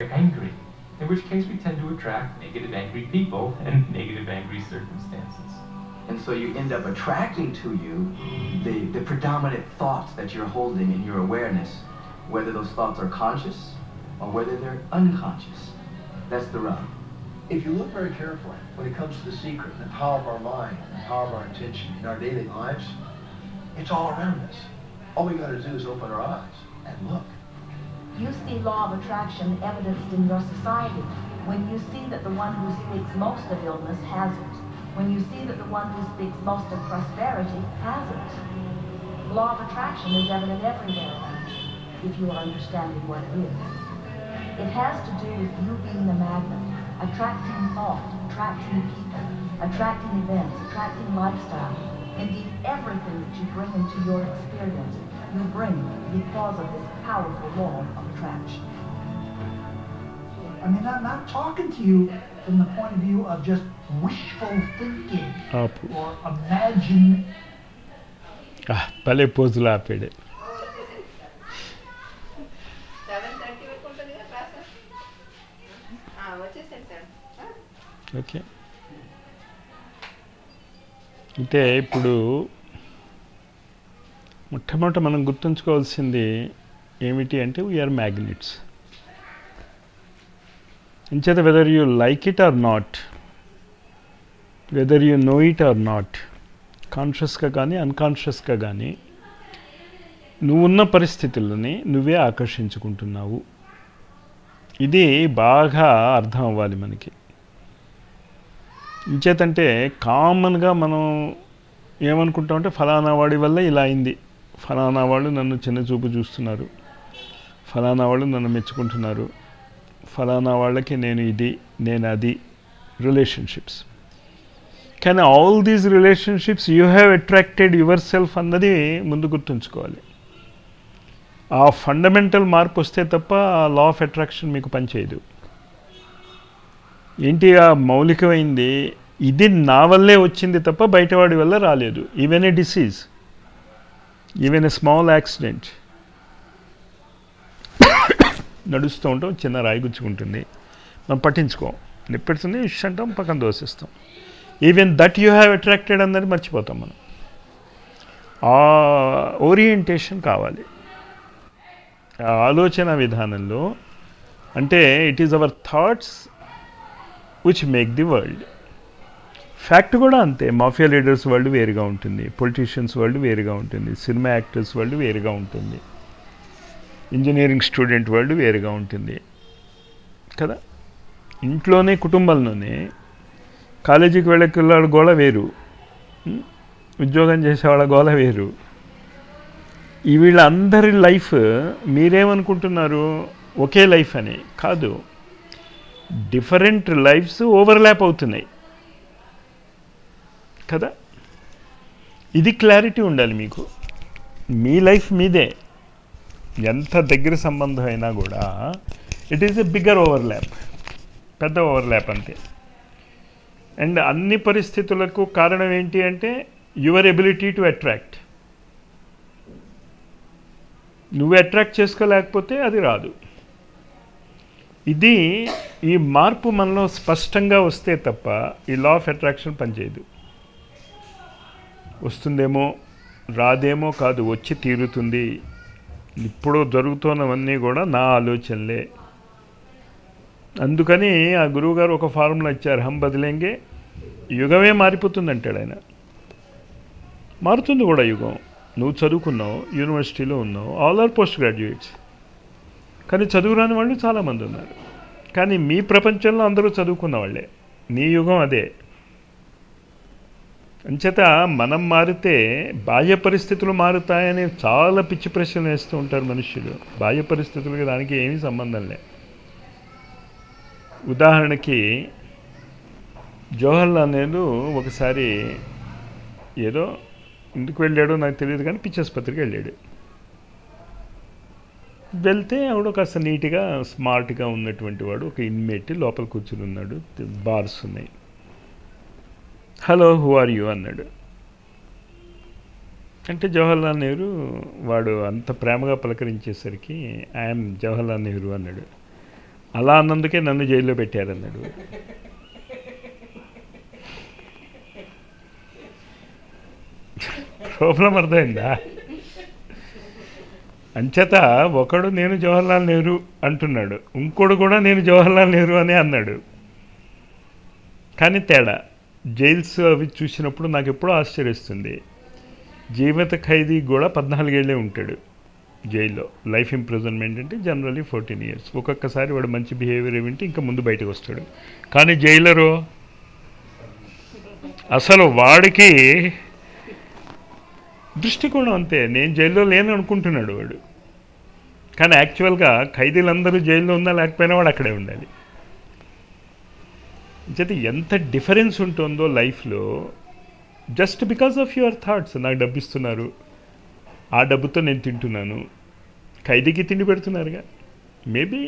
angry, in which case we tend to attract negative, angry people and negative, angry circumstances. And so you end up attracting to you the, the predominant thoughts that you're holding in your awareness, whether those thoughts are conscious or whether they're unconscious. That's the rub. If you look very carefully, when it comes to the secret and the power of our mind and the power of our intention in our daily lives, it's all around us. All we got to do is open our eyes and look. You see law of attraction evidenced in your society when you see that the one who speaks most of illness has it. When you see that the one who speaks most of prosperity has it. Law of attraction is evident everywhere around you, if you are understanding what it is. It has to do with you being the magnet, attracting thought, attracting people, attracting events, attracting lifestyle. Indeed, everything that you bring into your experience, you bring because of this powerful law of attraction. I mean, I'm not talking to you from the point of view of just wishful thinking ఆపు or imagine. ఆ, భలే పోజులు ఆపాడు seven thirty వరకు ఉంటుంది కదా class వచ్చేసాను sir okay అంటే ఇప్పుడు మొట్టమొదట మనం గుర్తుంచుకోవాల్సింది ఏమిటి అంటే వీఆర్ మ్యాగ్నెట్స్ ఇంచేత whether you like it or not whether you know it or not కాన్షియస్గా కానీ అన్కాన్షియస్గా కానీ నువ్వున్న పరిస్థితులని నువ్వే ఆకర్షించుకుంటున్నావు ఇది బాగా అర్థం అవ్వాలి మనకి ఇంచేతంటే కామన్గా మనం ఏమనుకుంటామంటే ఫలానా వాడి వల్ల ఇలా అయింది ఫలానా వాళ్ళు నన్ను చిన్న చూపు చూస్తున్నారు ఫలానా వాళ్ళు నన్ను మెచ్చుకుంటున్నారు ఫలానా వాళ్ళకి నేను ఇది నేను అది రిలేషన్షిప్స్ కానీ all these relationships you have attracted yourself అన్నది ముందు గుర్తుంచుకోవాలి ఆ ఫండమెంటల్ మార్పు వస్తే తప్ప ఆ లా ఆఫ్ అట్రాక్షన్ మీకు పనిచేయదు ఏంటి ఆ మౌలికమైంది ఇది నా వల్లే వచ్చింది తప్ప బయటవాడి వల్ల రాలేదు even a disease even a small accident నడుస్తూ ఉంటాం చిన్న రాయి గుచ్చుకుంటుంది మనం పట్టించుకోం నిప్పెడుతుంది ఇష్ అంటాం పక్కన దోసిస్తాం even that you have attracted అన్నది మర్చిపోతాం మనం ఆ ఓరియంటేషన్ కావాలి ఆ ఆలోచన విధానంలో అంటే it is our thoughts which make the world fact కూడా అంతే మాఫియా లీడర్స్ వరల్డ్ వేరుగా ఉంటుంది పొలిటీషియన్స్ వరల్డ్ వేరుగా ఉంటుంది సినిమా యాక్టర్స్ వరల్డ్ వేరుగా ఉంటుంది ఇంజనీరింగ్ స్టూడెంట్ వరల్డ్ వేరుగా ఉంటుంది కదా ఇంట్లోనే కుటుంబంలోనే కాలేజీకి వెళ్ళేవాళ్ళ గోళ వేరు ఉం? ఉద్యోగం చేసేవాళ్ళ గోళ వేరు ఈ వీళ్ళందరి లైఫ్ మీరేమనుకుంటున్నారు ఒకే లైఫ్ అని కాదు డిఫరెంట్ లైఫ్స్ ఓవర్లాప్ అవుతున్నాయి కదా ఇది క్లారిటీ ఉండాలి మీకు మీ లైఫ్ మీదే ఎంత దగ్గర సంబంధం అయినా కూడా it is a bigger overlap పెద్ద ఓవర్లాప్ అంతే అండ్ అన్ని పరిస్థితులకు కారణం ఏంటి అంటే యువర్ ఎబిలిటీ టు అట్రాక్ట్ నువ్వు అట్రాక్ట్ చేసుకోలేకపోతే అది రాదు ఇది ఈ మార్పు మనలో స్పష్టంగా వస్తే తప్ప ఈ లా ఆఫ్ అట్రాక్షన్ పనిచేయదు వస్తుందేమో రాదేమో కాదు వచ్చి తీరుతుంది ఇప్పుడు జరుగుతున్నవన్నీ కూడా నా ఆలోచనలే అందుకని ఆ గురువుగారు ఒక ఫార్ములా ఇచ్చారు హం బదిలేంగే యుగమే మారిపోతుంది అంటాడు ఆయన మారుతుంది కూడా యుగం నువ్వు చదువుకున్నావు యూనివర్సిటీలో ఉన్నావు ఆల్ ఆర్ పోస్ట్ గ్రాడ్యుయేట్స్ కానీ చదువురాని వాళ్ళు చాలామంది ఉన్నారు కానీ మీ ప్రపంచంలో అందరూ చదువుకున్న వాళ్ళే నీ యుగం అదే అంచేత మనం మారితే బాహ్య పరిస్థితులు మారుతాయని చాలా పిచ్చి ప్రశ్నలు వేస్తూ ఉంటారు మనుష్యులు బాహ్య పరిస్థితులకి దానికి ఏమీ సంబంధం లే ఉదాహరణకి జవహర్లాల్ నెహ్రూ ఒకసారి ఏదో ఎందుకు వెళ్ళాడో నాకు తెలియదు కానీ పిచ్చాసుపత్రికి వెళ్ళాడు వెళ్తే ఆవిడ కాస్త నీట్గా స్మార్ట్గా ఉన్నటువంటి వాడు ఒక ఇన్మేట్ లోపల కూర్చుని ఉన్నాడు బార్స్ ఉన్నాయి హలో హూ ఆర్ యూ అన్నాడు అంటే జవహర్లాల్ నెహ్రూ వాడు అంత ప్రేమగా పలకరించేసరికి ఐఎమ్ జవహర్లాల్ నెహ్రూ అన్నాడు అలా అన్నందుకే నన్ను జైల్లో పెట్టారన్నాడు ప్రాబ్లం అర్థమైందా అంచేత ఒకడు నేను జవహర్లాల్ నెహ్రూ అంటున్నాడు ఇంకోడు కూడా నేను జవహర్లాల్ నెహ్రూ అనే అన్నాడు కానీ తేడా జైల్స్ అవి చూసినప్పుడు నాకు ఎప్పుడూ ఆశ్చర్యిస్తుంది జీవిత ఖైదీ కూడా పద్నాలుగేళ్లే ఉంటాడు జైల్లో లైఫ్ ఇంప్రిజన్మెంట్ అంటే జనరలీ ఫోర్టీన్ ఇయర్స్ ఒక్కొక్కసారి వాడు మంచి బిహేవియర్ ఏమింటే ఇంకా ముందు బయటకు వస్తాడు కానీ జైలరు అసలు వాడికి దృష్టికోణం అంతే నేను జైల్లో లేను అనుకుంటున్నాడు వాడు కానీ యాక్చువల్గా ఖైదీలందరూ జైల్లో ఉన్నా లేకపోయినా వాడు అక్కడే ఉండాలి చేత ఎంత డిఫరెన్స్ ఉంటుందో లైఫ్లో just because of your thoughts నాకు డబ్బు ఇస్తున్నారు ఆ డబ్బుతో నేను తింటున్నాను ఖైదీకి తిండి పెడుతున్నారుగా maybe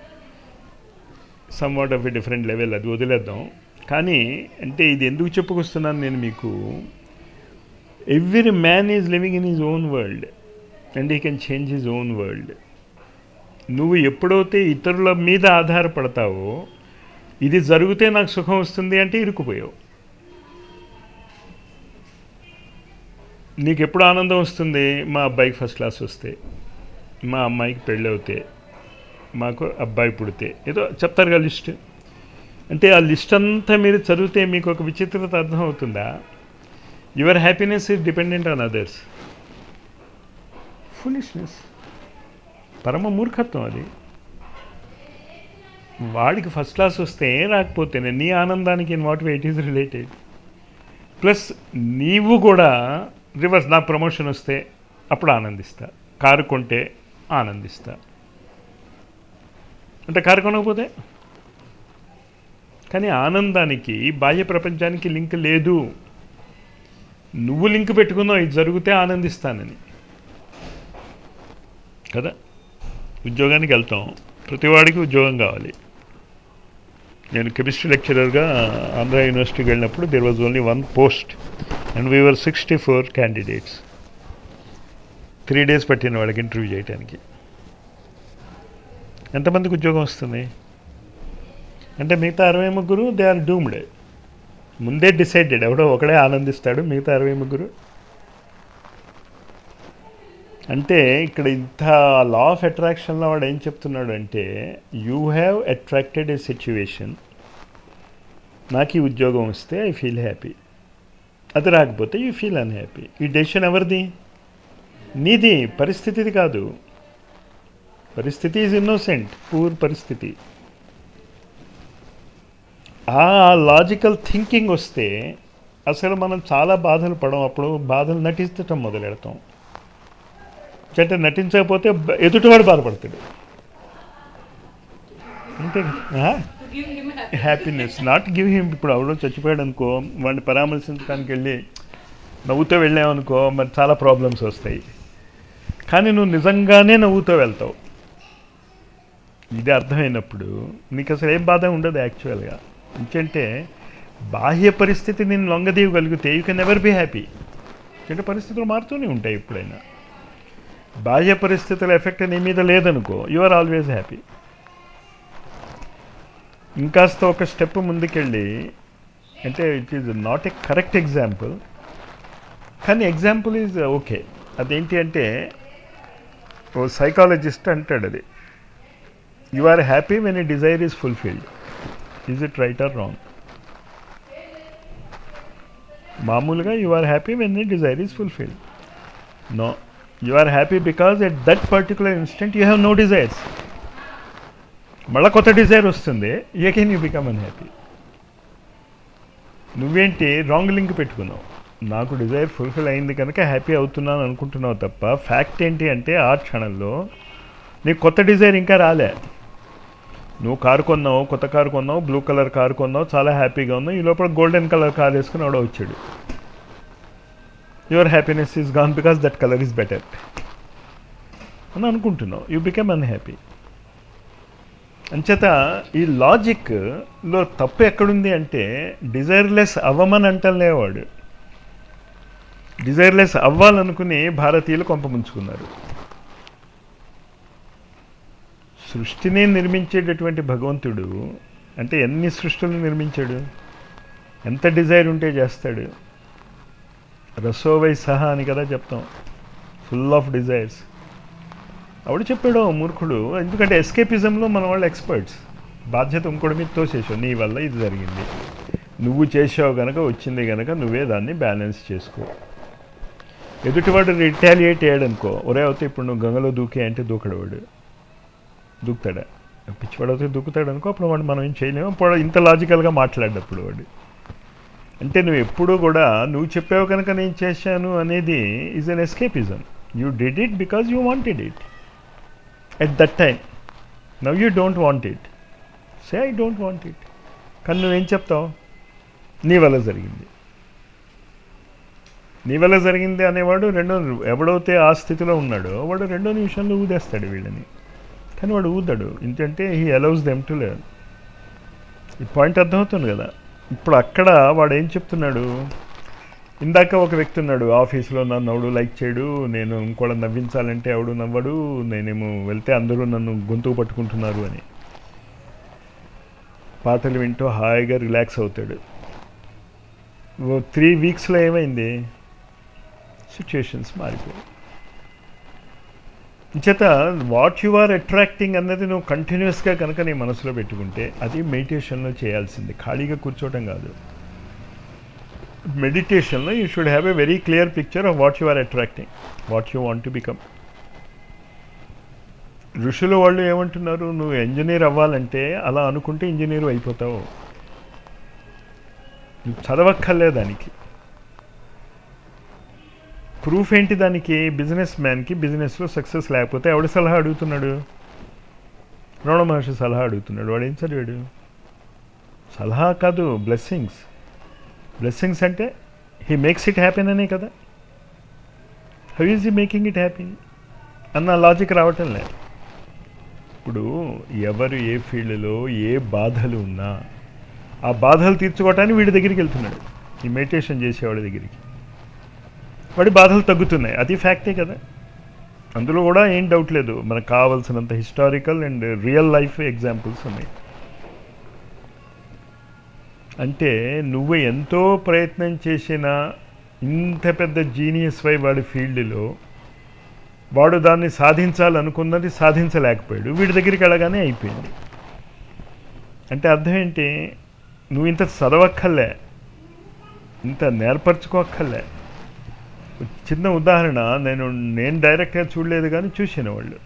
somewhat of a different level అది వదిలేద్దాం కానీ అంటే ఇది ఎందుకు చెప్పుకొస్తున్నాను నేను మీకు every man is living in his own world and he can change his own world నువ్వు ఎప్పుడైతే ఇతరుల మీద ఆధారపడతావో ఇది జరిగితే నాకు సుఖం వస్తుంది అంటే ఇరుక్కుపోయావు నీకు ఎప్పుడు ఆనందం వస్తుంది మా అబ్బాయికి ఫస్ట్ క్లాస్ వస్తే మా అమ్మాయికి పెళ్ళి అవుతే మాకు అబ్బాయి పుడితే ఏదో చెప్తారుగా లిస్ట్ అంటే ఆ లిస్ట్ అంతా మీరు చదివితే మీకు ఒక విచిత్రత అర్థం అవుతుందా your happiness is dependent on others foolishness పరమ మూర్ఖత్వం అది వాడికి ఫస్ట్ క్లాస్ వస్తే రాకపోతేనే నీ ఆనందానికి in what way it is related plus నీవు కూడా రివర్స్ నా ప్రమోషన్ వస్తే అప్పుడు ఆనందిస్తా కారు కొంటే ఆనందిస్తా అంటే కారు కొనకపోతే కానీ ఆనందానికి బాహ్య ప్రపంచానికి లింక్ లేదు నువ్వు లింక్ పెట్టుకున్నావు ఇది జరిగితే ఆనందిస్తానని కదా ఉద్యోగానికి వెళ్తాం ప్రతివాడికి ఉద్యోగం కావాలి నేను కెమిస్ట్రీ లెక్చరర్గా ఆంధ్ర యూనివర్సిటీకి వెళ్ళినప్పుడు there was only one post and we are sixty four candidates three days పట్టిన వాళ్ళకి ఇంటర్వ్యూ చేయడానికి ఎంతమందికి ఉద్యోగం వస్తుంది అంటే మిగతా అరవై ముగ్గురు దే ఆర్ డూమ్డ్ ముందే డిసైడెడ్ ఎవడో ఒకడే ఆనందిస్తాడు మిగతా అరవై ముగ్గురు అంటే ఇక్కడ ఇంత లా ఆఫ్ అట్రాక్షన్లో వాడు ఏం చెప్తున్నాడు అంటే you have attracted a situation నాకు ఈ ఉద్యోగం వస్తే ఐ ఫీల్ హ్యాపీ అది రాకపోతే యూ ఫీల్ అన్హ్యాపీ ఈ డెసిషన్ ఎవరిది నీది పరిస్థితిది కాదు పరిస్థితి ఈజ్ ఇన్నోసెంట్ పూర్ పరిస్థితి ఆ లాజికల్ థింకింగ్ వస్తే అసలు మనం చాలా బాధలు పడం అప్పుడు బాధలు నటించటం మొదలెడతాం అంటే నటించకపోతే బ- ఎదుటివాడు బాధపడతాడు అంతే కదా Give him happy. Happiness not give him ఇప్పుడు ఎవడో చచ్చిపోయాడు అనుకో వాడిని పరామర్శించడానికి వెళ్ళి నవ్వుతూ వెళ్ళామనుకో మరి చాలా ప్రాబ్లమ్స్ వస్తాయి కానీ నువ్వు నిజంగానే నవ్వుతూ వెళ్తావు ఇది అర్థమైనప్పుడు నీకు అసలు ఏం బాధ ఉండదు యాక్చువల్గా ఎందుకంటే బాహ్య పరిస్థితి నేను లొంగదీయగలిగితే you can ever be happy ఎందుకంటే పరిస్థితులు మారుతూనే ఉంటాయి ఎప్పుడైనా బాహ్య పరిస్థితుల ఎఫెక్ట్ నీ మీద లేదనుకో యు ఆర్ ఆల్వేస్ హ్యాపీ ఇంకాస్త ఒక స్టెప్ ముందుకెళ్ళి అంటే it is not a correct example కానీ ఎగ్జాంపుల్ ఈజ్ ఓకే అదేంటి అంటే ఓ సైకాలజిస్ట్ అంటాడు అది you are happy when a desire is fulfilled is it right or wrong మామూలుగా you are happy when a desire is fulfilled no you are happy because at that particular instant you have no desires మళ్ళీ కొత్త desire వస్తుంది again you become unhappy నువ్వేంటి wrong link పెట్టుకున్నావు నాకు desire fulfil అయింది కనుక happy అవుతున్నాను అనుకుంటున్నావు తప్ప ఫ్యాక్ట్ ఏంటి అంటే ఆ క్షణంలో నీకు కొత్త డిజైర్ ఇంకా రాలే నువ్వు కారు కొన్నావు కొత్త కారు కొన్నావు బ్లూ కలర్ కారు కొన్నావు చాలా హ్యాపీగా ఉన్నావు ఈ లోపల గోల్డెన్ కలర్ కార్ వేసుకుని ఎవడో వచ్చాడు your happiness is gone because that colour is better అని అనుకుంటున్నావు యూ బికమ్ అన్హ్యాపీ అంచేత ఈ లాజిక్లో తప్పు ఎక్కడుంది అంటే డిజైర్లెస్ అవ్వమని అంటలేవాడు డిజైర్లెస్ అవ్వాలనుకుని భారతీయులు కొంప ముంచుకున్నారు సృష్టిని నిర్మించేటటువంటి భగవంతుడు అంటే ఎన్ని సృష్టిని నిర్మించాడు ఎంత డిజైర్ ఉంటే చేస్తాడు రసోవై సహా అని కదా చెప్తాం ఫుల్ ఆఫ్ డిజైర్స్ ఆవిడ చెప్పాడు మూర్ఖుడు ఎందుకంటే ఎస్కేపిజంలో మన వాళ్ళు ఎక్స్పర్ట్స్ బాధ్యత ఇంకోటి మీద తోసేసావు నీ వల్ల ఇది జరిగింది నువ్వు చేసావు గనక వచ్చింది గనక నువ్వే దాన్ని బ్యాలెన్స్ చేసుకో ఎదుటివాడు రిటాలియేట్ అయ్యాడనుకో ఒరే అవుతే ఇప్పుడు నువ్వు గంగలో దూకే అంటే దూకడు వాడు దూకుతాడా పిచ్చివాడు అవుతే దూకుతాడు అనుకో అప్పుడు వాడు మనం ఏం చేయలేము అప్పుడు ఇంత లాజికల్గా మాట్లాడేటప్పుడు వాడు అంటే నువ్వు ఎప్పుడూ కూడా నువ్వు చెప్పావు కనుక నేను చేశాను అనేది is an escapism you did it because you wanted it at that time now you don't want it say I don't want it కానీ నువ్వేం చెప్తావు నీ వల్ల జరిగింది నీ వల్ల జరిగింది అనేవాడు రెండో ఎవడైతే ఆ స్థితిలో ఉన్నాడో వాడు రెండో నిమిషంలో ఊదేస్తాడు వీళ్ళని కానీ వాడు ఊదాడు ఎందుకంటే he allows them to learn ఈ పాయింట్ అర్థమవుతుంది కదా ఇప్పుడు అక్కడ వాడు ఏం చెప్తున్నాడు ఇందాక ఒక వ్యక్తి ఉన్నాడు ఆఫీస్లో నన్ను ఎవడు లైక్ చేయడు నేను ఇంకోళ్ళని నవ్వించాలంటే ఎవడు నవ్వడు నేనేమో వెళ్తే అందరూ నన్ను గొంతుకు పట్టుకుంటున్నారు అని పాటలు వింటూ హాయిగా రిలాక్స్ అవుతాడు ఓ త్రీ వీక్స్లో ఏమైంది సిచ్యుయేషన్స్ మారిపోయాయి చేత వాట్ యు ఆర్ అట్రాక్టింగ్ అన్నది నువ్వు కంటిన్యూస్గా కనుక నీ మనసులో పెట్టుకుంటే అది మెడిటేషన్లో చేయాల్సింది ఖాళీగా కూర్చోవటం కాదు మెడిటేషన్లో you should have a very clear picture of what you are attracting what you want to become ఋషులు వాళ్ళు ఏమంటున్నారు నువ్వు ఇంజనీర్ అవ్వాలంటే అలా అనుకుంటే ఇంజనీర్ అయిపోతావు నువ్వు చదవక్కర్లే దానికి ప్రూఫ్ ఏంటి దానికి బిజినెస్ మ్యాన్కి బిజినెస్లో సక్సెస్ లేకపోతే ఎవడి సలహా అడుగుతున్నాడు రమణ మహర్షి సలహా అడుగుతున్నాడు వాడు ఏం చదివాడు సలహా కాదు బ్లెస్సింగ్స్ బ్లెస్సింగ్స్ అంటే హీ మేక్స్ ఇట్ హ్యాపీన్ అనే కదా how is he making it happy అన్న లాజిక్ రావటం లేదు ఇప్పుడు ఎవరు ఏ ఫీల్డ్లో ఏ బాధలు ఉన్నా ఆ బాధలు తీర్చుకోవటానికి వీడి దగ్గరికి వెళ్తున్నాడు ఈ మెడిటేషన్ చేసేవాడి దగ్గరికి వాడి బాధలు తగ్గుతున్నాయి అది ఫ్యాక్టే కదా అందులో కూడా ఏం డౌట్ లేదు మనకు కావాల్సినంత historical and real life examples ఉన్నాయి అంటే నువ్వు ఎంతో ప్రయత్నం చేసిన ఇంత పెద్ద జీనియస్ వై వాడి ఫీల్డ్లో వాడు దాన్ని సాధించాలనుకున్నది సాధించలేకపోయాడు వీడి దగ్గరికి వెళ్ళగానే అయిపోయింది అంటే అర్థం ఏంటి నువ్వు ఇంత చదవక్కర్లే ఇంత నేర్పరచుకోక్కర్లే చిన్న ఉదాహరణ నేను నేను డైరెక్ట్గా చూడలేదు కానీ చూసిన వాళ్ళు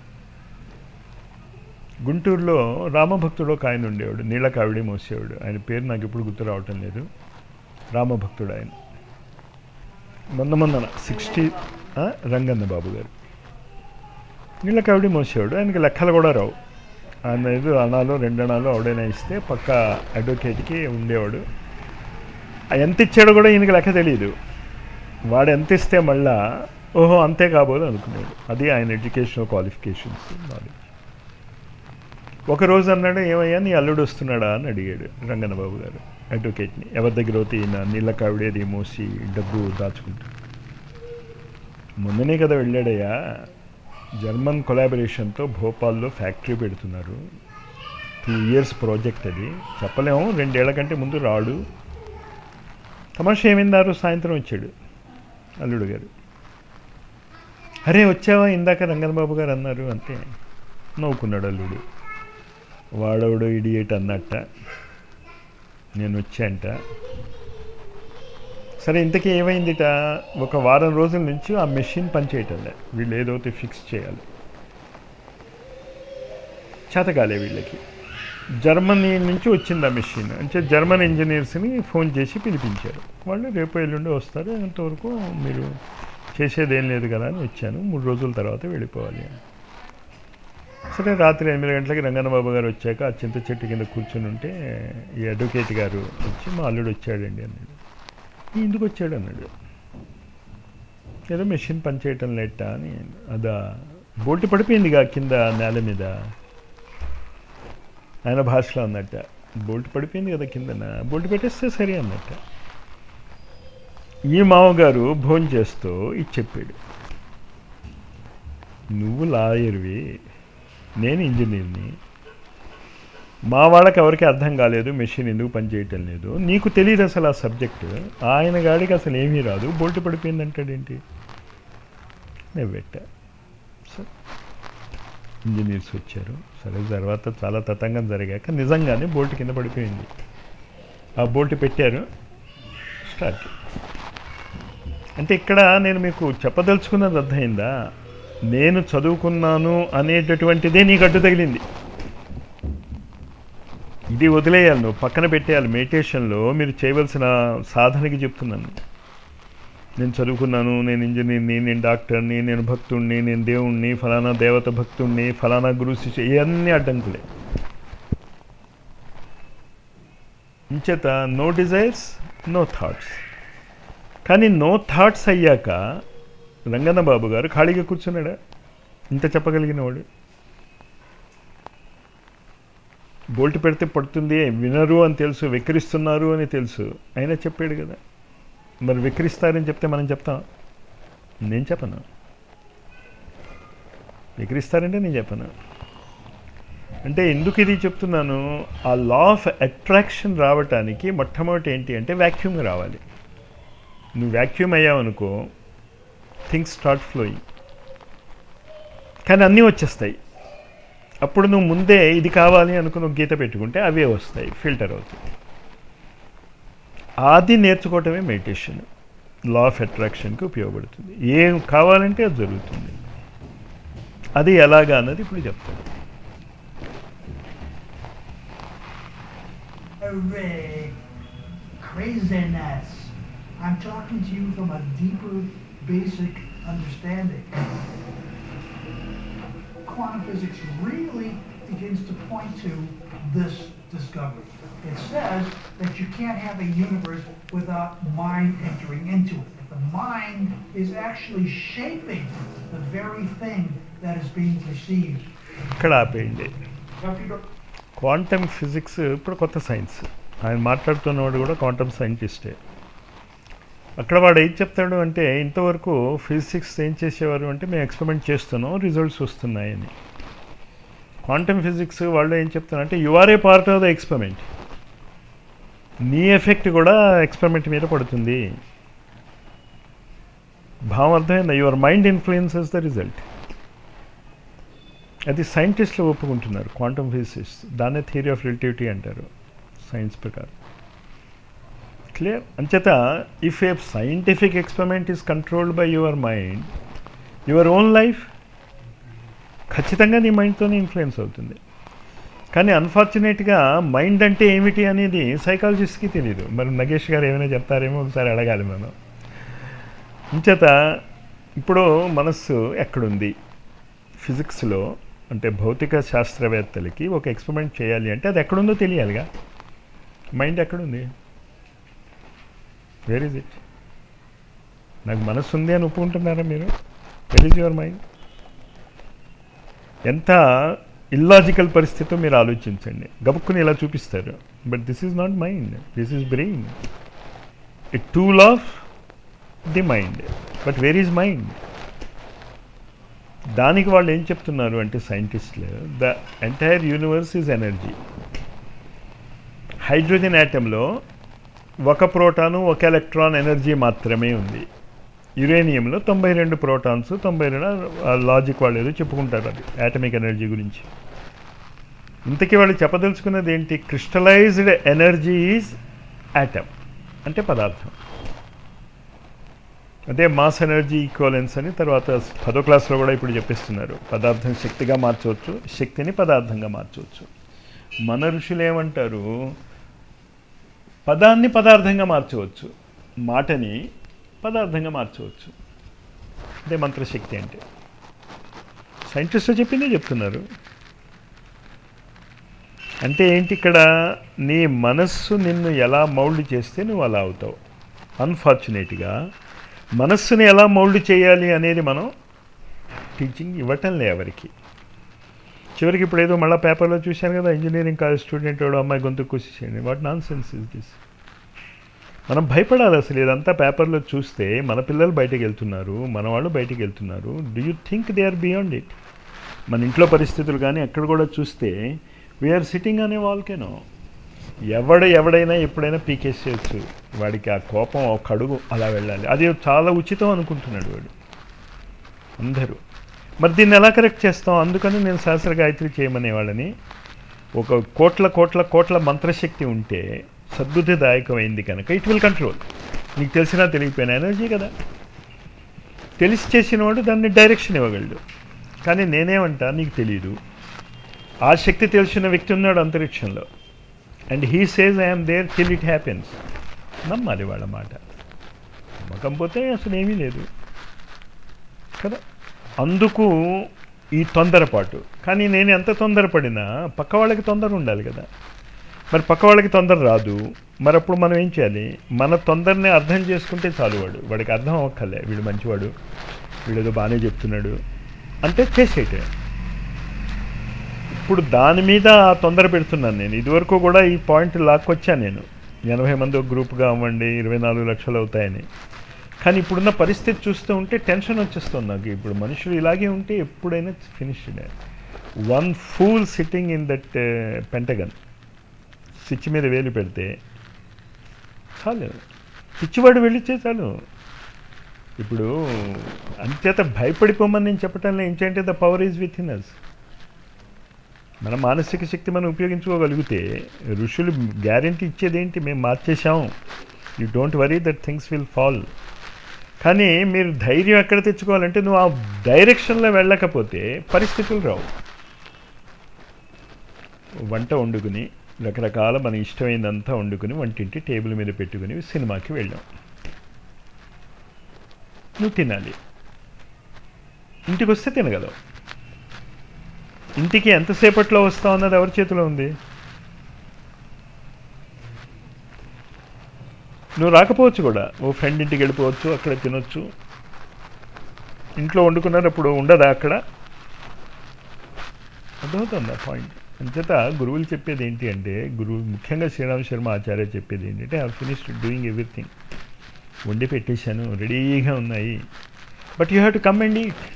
గుంటూరులో రామభక్తుడు ఒక ఆయన ఉండేవాడు నీళ్ళ కావిడి మోసేవాడు ఆయన పేరు నాకు ఇప్పుడు గుర్తు రావటం లేదు రామభక్తుడు ఆయన మొన్న మొన్న సిక్స్టీ రంగన్న బాబు గారు నీళ్ళ కావిడి మోసేవాడు ఆయనకి లెక్కలు కూడా రావు ఆయన ఏదో అణాలు రెండు అణాలు ఆవిడైనా ఇస్తే పక్క అడ్వకేట్కి ఉండేవాడు ఎంత ఇచ్చాడో కూడా ఈయనకి లెక్క తెలియదు వాడు ఎంత ఇస్తే మళ్ళా ఓహో అంతే కాబోదు అనుకున్నాడు అది ఆయన ఎడ్యుకేషనల్ క్వాలిఫికేషన్స్ నాలెడ్జ్ ఒకరోజు అన్నాడు ఏమయ్యా నీ అల్లుడు వస్తున్నాడా అని అడిగాడు రంగన్నబాబు గారు అడ్వకేట్ని ఎవరి దగ్గర అయితే ఈయన నీళ్ళ కావిడేది మోసి డబ్బు దాచుకుంటాడు మొన్ననే కదా వెళ్ళాడయ్యా జర్మన్ కొలాబరేషన్తో భోపాల్లో ఫ్యాక్టరీ పెడుతున్నారు టూ ఇయర్స్ ప్రాజెక్ట్ అది చెప్పలేము రెండేళ్ల కంటే ముందు రాడు తమాషా ఏమైందారు సాయంత్రం వచ్చాడు అల్లుడు గారు అరే వచ్చావా ఇందాక రంగనబాబు గారు అన్నారు అంతే నవ్వుకున్నాడు అల్లుడు వాడవుడు ఇడియేట్ అన్నట్ట నేను వచ్చాంట సరే ఇంతకీ ఏమైందిట ఒక వారం రోజుల నుంచి ఆ మెషిన్ పనిచేయటంలే వీళ్ళు ఏదైతే ఫిక్స్ చేయాలి చేతకాలే వీళ్ళకి జర్మనీ నుంచి వచ్చింది ఆ మెషిన్ అంటే జర్మన్ ఇంజనీర్స్ని ఫోన్ చేసి పిలిపించారు వాళ్ళు రేపు ఎల్లుండి వస్తారు అంతవరకు మీరు చేసేది ఏం లేదు కదా అని వచ్చాను మూడు రోజుల తర్వాత వెళ్ళిపోవాలి అని సరే రాత్రి ఎనిమిది గంటలకి రంగన్నబాబు గారు వచ్చాక ఆ చింత చెట్టు కింద కూర్చొని ఉంటే ఈ అడ్వకేట్ గారు వచ్చి మా అల్లుడు వచ్చాడండి అన్నాడు "ఈ ఎందుకు వచ్చాడు అన్నాడు ఏదో మెషిన్ పనిచేయటం లేట అని అదా బోల్ట్ పడిపోయిందిగా కింద నేల మీద ఆయన భాషలో అన్నట్ట బోల్ట్ పడిపోయింది కదా కిందన బోల్ట్ పెట్టేస్తే సరే అన్నట్ట ఈ మామగారు భోజనం చేస్తూ ఇది చెప్పాడు నువ్వు లాయర్వి నేను ఇంజనీర్ని మా వాళ్ళకి ఎవరికి అర్థం కాలేదు మెషిన్ ఎందుకు పనిచేయటం లేదు నీకు తెలియదు అసలు ఆ సబ్జెక్టు ఆయన గాడికి అసలు ఏమీ రాదు బోల్ట్ పడిపోయింది అంటాడేంటి నేను పెట్టా సరే ఇంజనీర్స్ వచ్చారు సరే తర్వాత చాలా తతంగం జరిగాక నిజంగానే బోల్ట్ కింద పడిపోయింది ఆ బోల్ట్ పెట్టారు స్టార్ట్ అంటే ఇక్కడ నేను మీకు చెప్పదలుచుకున్నది అర్థమైందా నేను చదువుకున్నాను అనేటటువంటిదే నీకు అడ్డు తగిలింది ఇది వదిలేయాలి నువ్వు పక్కన పెట్టేయాలి మెడిటేషన్లో మీరు చేయవలసిన సాధనకి చెప్తున్నాను నేను చదువుకున్నాను నేను ఇంజనీర్ని నేను డాక్టర్ని నేను భక్తుణ్ణి నేను దేవుణ్ణి ఫలానా దేవత భక్తుణ్ణి ఫలానా గురు శిష్య ఇవన్నీ అడ్డంకులే ఇంచేత నో డిజైర్స్ నో థాట్స్ కానీ నో థాట్స్ అయ్యాక రంగన్న బాబు గారు ఖాళీగా కూర్చున్నాడా ఇంత చెప్పగలిగిన వాడు బోల్ట్ పెడితే పడుతుంది వినరు అని తెలుసు వెక్కిరిస్తున్నారు అని తెలుసు అయినా చెప్పాడు కదా మరి విక్రిస్తారని చెప్తే మనం చెప్తాం నేను చెప్పను విక్రిస్తారంటే నేను చెప్పను అంటే ఎందుకు ఇది చెప్తున్నాను ఆ లా ఆఫ్ అట్రాక్షన్ రావటానికి మొట్టమొదటి ఏంటి అంటే వ్యాక్యూమ్ రావాలి నువ్వు వ్యాక్యూమ్ అయ్యావనుకో థింగ్స్ స్టార్ట్ ఫ్లోయింగ్ కానీ అన్నీ వచ్చేస్తాయి అప్పుడు నువ్వు ముందే ఇది కావాలి అనుకుని ఒక గీత పెట్టుకుంటే అవే వస్తాయి ఫిల్టర్ అవుతాయి అది నేర్చుకోవటమే మెడిటేషన్ లా ఆఫ్ అట్రాక్షన్కి ఉపయోగపడుతుంది ఏం కావాలంటే అది జరుగుతుంది అది ఎలాగా అన్నది ఇప్పుడు చెప్తాను Hooray! Craziness! I'm talking to you from a deeper, basic understanding. Quantum physics really begins to point to this discovery. It says that you can't have a universe without mind entering into it. The mind is actually shaping the very thing that is being perceived. ఇక్కడ ఆపేయండి Dr. Quantum physics ఇప్పుడు కొత్త science ఆయన మాట్లాడుతున్నవాడు కూడా quantum సైంటిస్టే అక్కడ వాడు ఏం చెప్తాడు అంటే ఇంతవరకు ఫిజిక్స్ ఏం చేసేవారు అంటే మేము ఎక్స్పెరిమెంట్ చేస్తున్నాం రిజల్ట్స్ వస్తున్నాయని క్వాంటమ్ ఫిజిక్స్ వాళ్ళు ఏం చెప్తున్నారు అంటే you are a part of the experiment నీ ఎఫెక్ట్ కూడా ఎక్స్పెరిమెంట్ మీద పడుతుంది భావం అర్థమైందా your mind influences the result అది సైంటిస్టులు ఒప్పుకుంటున్నారు క్వాంటమ్ ఫిజిక్స్ దాన్నే థియరీ ఆఫ్ రిలేటివిటీ అంటారు సైన్స్ ప్రకారం క్లియర్ అంచేత if a scientific experiment is controlled by your mind your own life ఖచ్చితంగా నీ మైండ్తోనే ఇన్ఫ్లుయెన్స్ అవుతుంది కానీ అన్ఫార్చునేట్గా మైండ్ అంటే ఏమిటి అనేది సైకాలజిస్ట్కి తెలియదు మరి నగేష్ గారు ఏమైనా చెప్తారేమో ఒకసారి అడగాలి మనం ఇంచేత ఇప్పుడు మనస్సు ఎక్కడుంది ఫిజిక్స్లో అంటే భౌతిక శాస్త్రవేత్తలకి ఒక ఎక్స్పెరిమెంట్ చేయాలి అంటే అది ఎక్కడుందో తెలియాలిగా మైండ్ ఎక్కడుంది వేర్ ఇస్ ఇట్ నాకు మనస్సు ఉంది అని ఒప్పుకుంటున్నారా మీరు వెర్ ఇస్ యువర్ మైండ్ ఎంత ఇల్లాజికల్ పరిస్థితితో మీరు ఆలోచించండి గబుక్కుని ఇలా చూపిస్తారు but this is not mind this is brain a tool of the mind but where is mind దానికి వాళ్ళు ఏం చెప్తున్నారు అంటే సైంటిస్టులు the entire universe is energy hydrogen యాటంలో ఒక ప్రోటాను ఒక ఎలక్ట్రాన్ ఎనర్జీ మాత్రమే ఉంది యురేనియంలో తొంభై రెండు ప్రోటాన్స్ తొంభై రెండు లాజిక్ వాళ్ళు ఏదో చెప్పుకుంటారు అది యాటమిక్ ఎనర్జీ గురించి ఇంతకీ వాళ్ళు చెప్పదలుచుకున్నది ఏంటి క్రిస్టలైజ్డ్ ఎనర్జీ ఈజ్ యాటమ్ అంటే పదార్థం అదే మాస్ ఎనర్జీ ఈక్వలెన్స్ అని తర్వాత పదో క్లాస్లో కూడా ఇప్పుడు చెప్పిస్తున్నారు పదార్థం శక్తిగా మార్చవచ్చు శక్తిని పదార్థంగా మార్చవచ్చు మన ఋషులు ఏమంటారు పదాన్ని పదార్థంగా మార్చవచ్చు మాటని పదార్థంగా మార్చవచ్చు అదే మంత్రశక్తి అంటే సైంటిస్టులు చెప్పిందే చెప్తున్నారు అంటే ఏంటి ఇక్కడ నీ మనస్సు నిన్ను ఎలా మౌల్డ్ చేస్తే నువ్వు అలా అవుతావు అన్ఫార్చునేట్గా మనస్సుని ఎలా మౌల్డ్ చేయాలి అనేది మనం టీచింగ్ ఇవ్వటంలే ఎవరికి చివరికి ఇప్పుడు ఏదో మళ్ళీ పేపర్లో చూశాను కదా ఇంజనీరింగ్ కాలేజ్ స్టూడెంట్ వాడు అమ్మాయి గొంతు కూసేయండి what nonsense is this మనం భయపడాలి అసలు ఇదంతా పేపర్లో చూస్తే మన పిల్లలు బయటకు వెళ్తున్నారు మన వాళ్ళు బయటకు వెళ్తున్నారు do you think they are beyond it మన ఇంట్లో పరిస్థితులు కానీ అక్కడ కూడా చూస్తే వీఆర్ సిట్టింగ్ అనే వాల్కేనో ఎవడ ఎవడైనా ఎప్పుడైనా పీకేసేయచ్చు వాడికి ఆ కోపం ఒక అడుగు అలా వెళ్ళాలి అది చాలా ఉచితం అనుకుంటున్నాడు వాడు అందరూ మరి దీన్ని ఎలా కరెక్ట్ చేస్తాం అందుకని నేను శాస్త్ర గాయత్రి చేయమనే వాళ్ళని ఒక కోట్ల కోట్ల కోట్ల మంత్రశక్తి ఉంటే సద్బుద్ధిదాయకమైంది కనుక ఇట్ విల్ కంట్రోల్ నీకు తెలిసినా తెలియపోయిన ఎనర్జీ కదా తెలిసి చేసినవాడు దాన్ని డైరెక్షన్ ఇవ్వగలడు కానీ నేనేమంటా నీకు తెలియదు ఆ శక్తి తెలిసిన వ్యక్తి ఉన్నాడు అంతరిక్షంలో and he says I'm there till it happens నమ్మాలి వాళ్ళ మాట నమ్మకం పోతే అసలు ఏమీ లేదు కదా అందుకు ఈ తొందరపాటు కానీ నేను ఎంత తొందరపడినా పక్క వాళ్ళకి తొందర ఉండాలి కదా మరి పక్క వాళ్ళకి తొందర రాదు మరి అప్పుడు మనం ఏం చేయాలి మన తొందరని అర్థం చేసుకుంటే చాలు వాడు వాడికి అర్థం అవ్వక్కర్లే వీడు మంచివాడు వీడేదో బాగానే చెప్తున్నాడు అంటే చేసేటే ఇప్పుడు దాని మీద తొందర పెడుతున్నాను నేను ఇదివరకు కూడా ఈ పాయింట్ లాక్కొచ్చాను నేను ఎనభై మంది ఒక గ్రూప్గా అవ్వండి ఇరవై నాలుగు లక్షలు అవుతాయని కానీ ఇప్పుడున్న పరిస్థితి చూస్తూ ఉంటే టెన్షన్ వచ్చేస్తుంది నాకు ఇప్పుడు మనుషులు ఇలాగే ఉంటే ఎప్పుడైనా finished one fool sitting in that Pentagon switch మీద వేలు పెడితే చాలు పిచ్చివాడు వెళ్ళితే చాలు ఇప్పుడు అంచేత భయపడిపోమని నేను చెప్పటంలో ఏంటంటే the power is within us మన మానసిక శక్తి మనం ఉపయోగించుకోగలిగితే ఋషులు గ్యారంటీ ఇచ్చేది ఏంటి మేము మార్చేశాం you don't worry that things will fall కానీ మీరు ధైర్యం ఎక్కడ తెచ్చుకోవాలంటే నువ్వు ఆ డైరెక్షన్లో వెళ్ళకపోతే పరిస్థితులు రావు వంట వండుకుని రకరకాల మన ఇష్టమైందంతా వండుకుని వంటింటి టేబుల్ మీద పెట్టుకుని సినిమాకి వెళ్ళాం నువ్వు తినాలి ఇంటికి వస్తే తినగలవు ఇంటికి ఎంతసేపట్లో వస్తావు అన్నది ఎవరి చేతిలో ఉంది నువ్వు రాకపోవచ్చు కూడా ఓ ఫ్రెండ్ ఇంటికి వెళ్ళిపోవచ్చు అక్కడ తినొచ్చు ఇంట్లో వండుకున్నప్పుడు ఉండదా అక్కడ అర్థమవుతుంది ఆ పాయింట్ అంచేత గురువులు చెప్పేది ఏంటి అంటే గురువు ముఖ్యంగా శ్రీరామ్ శర్మ ఆచార్య చెప్పేది ఏంటంటే ఐ ఫినిష్డ్ డూయింగ్ ఎవ్రీథింగ్ వండి పెట్టేశాను రెడీగా ఉన్నాయి but you have to come and eat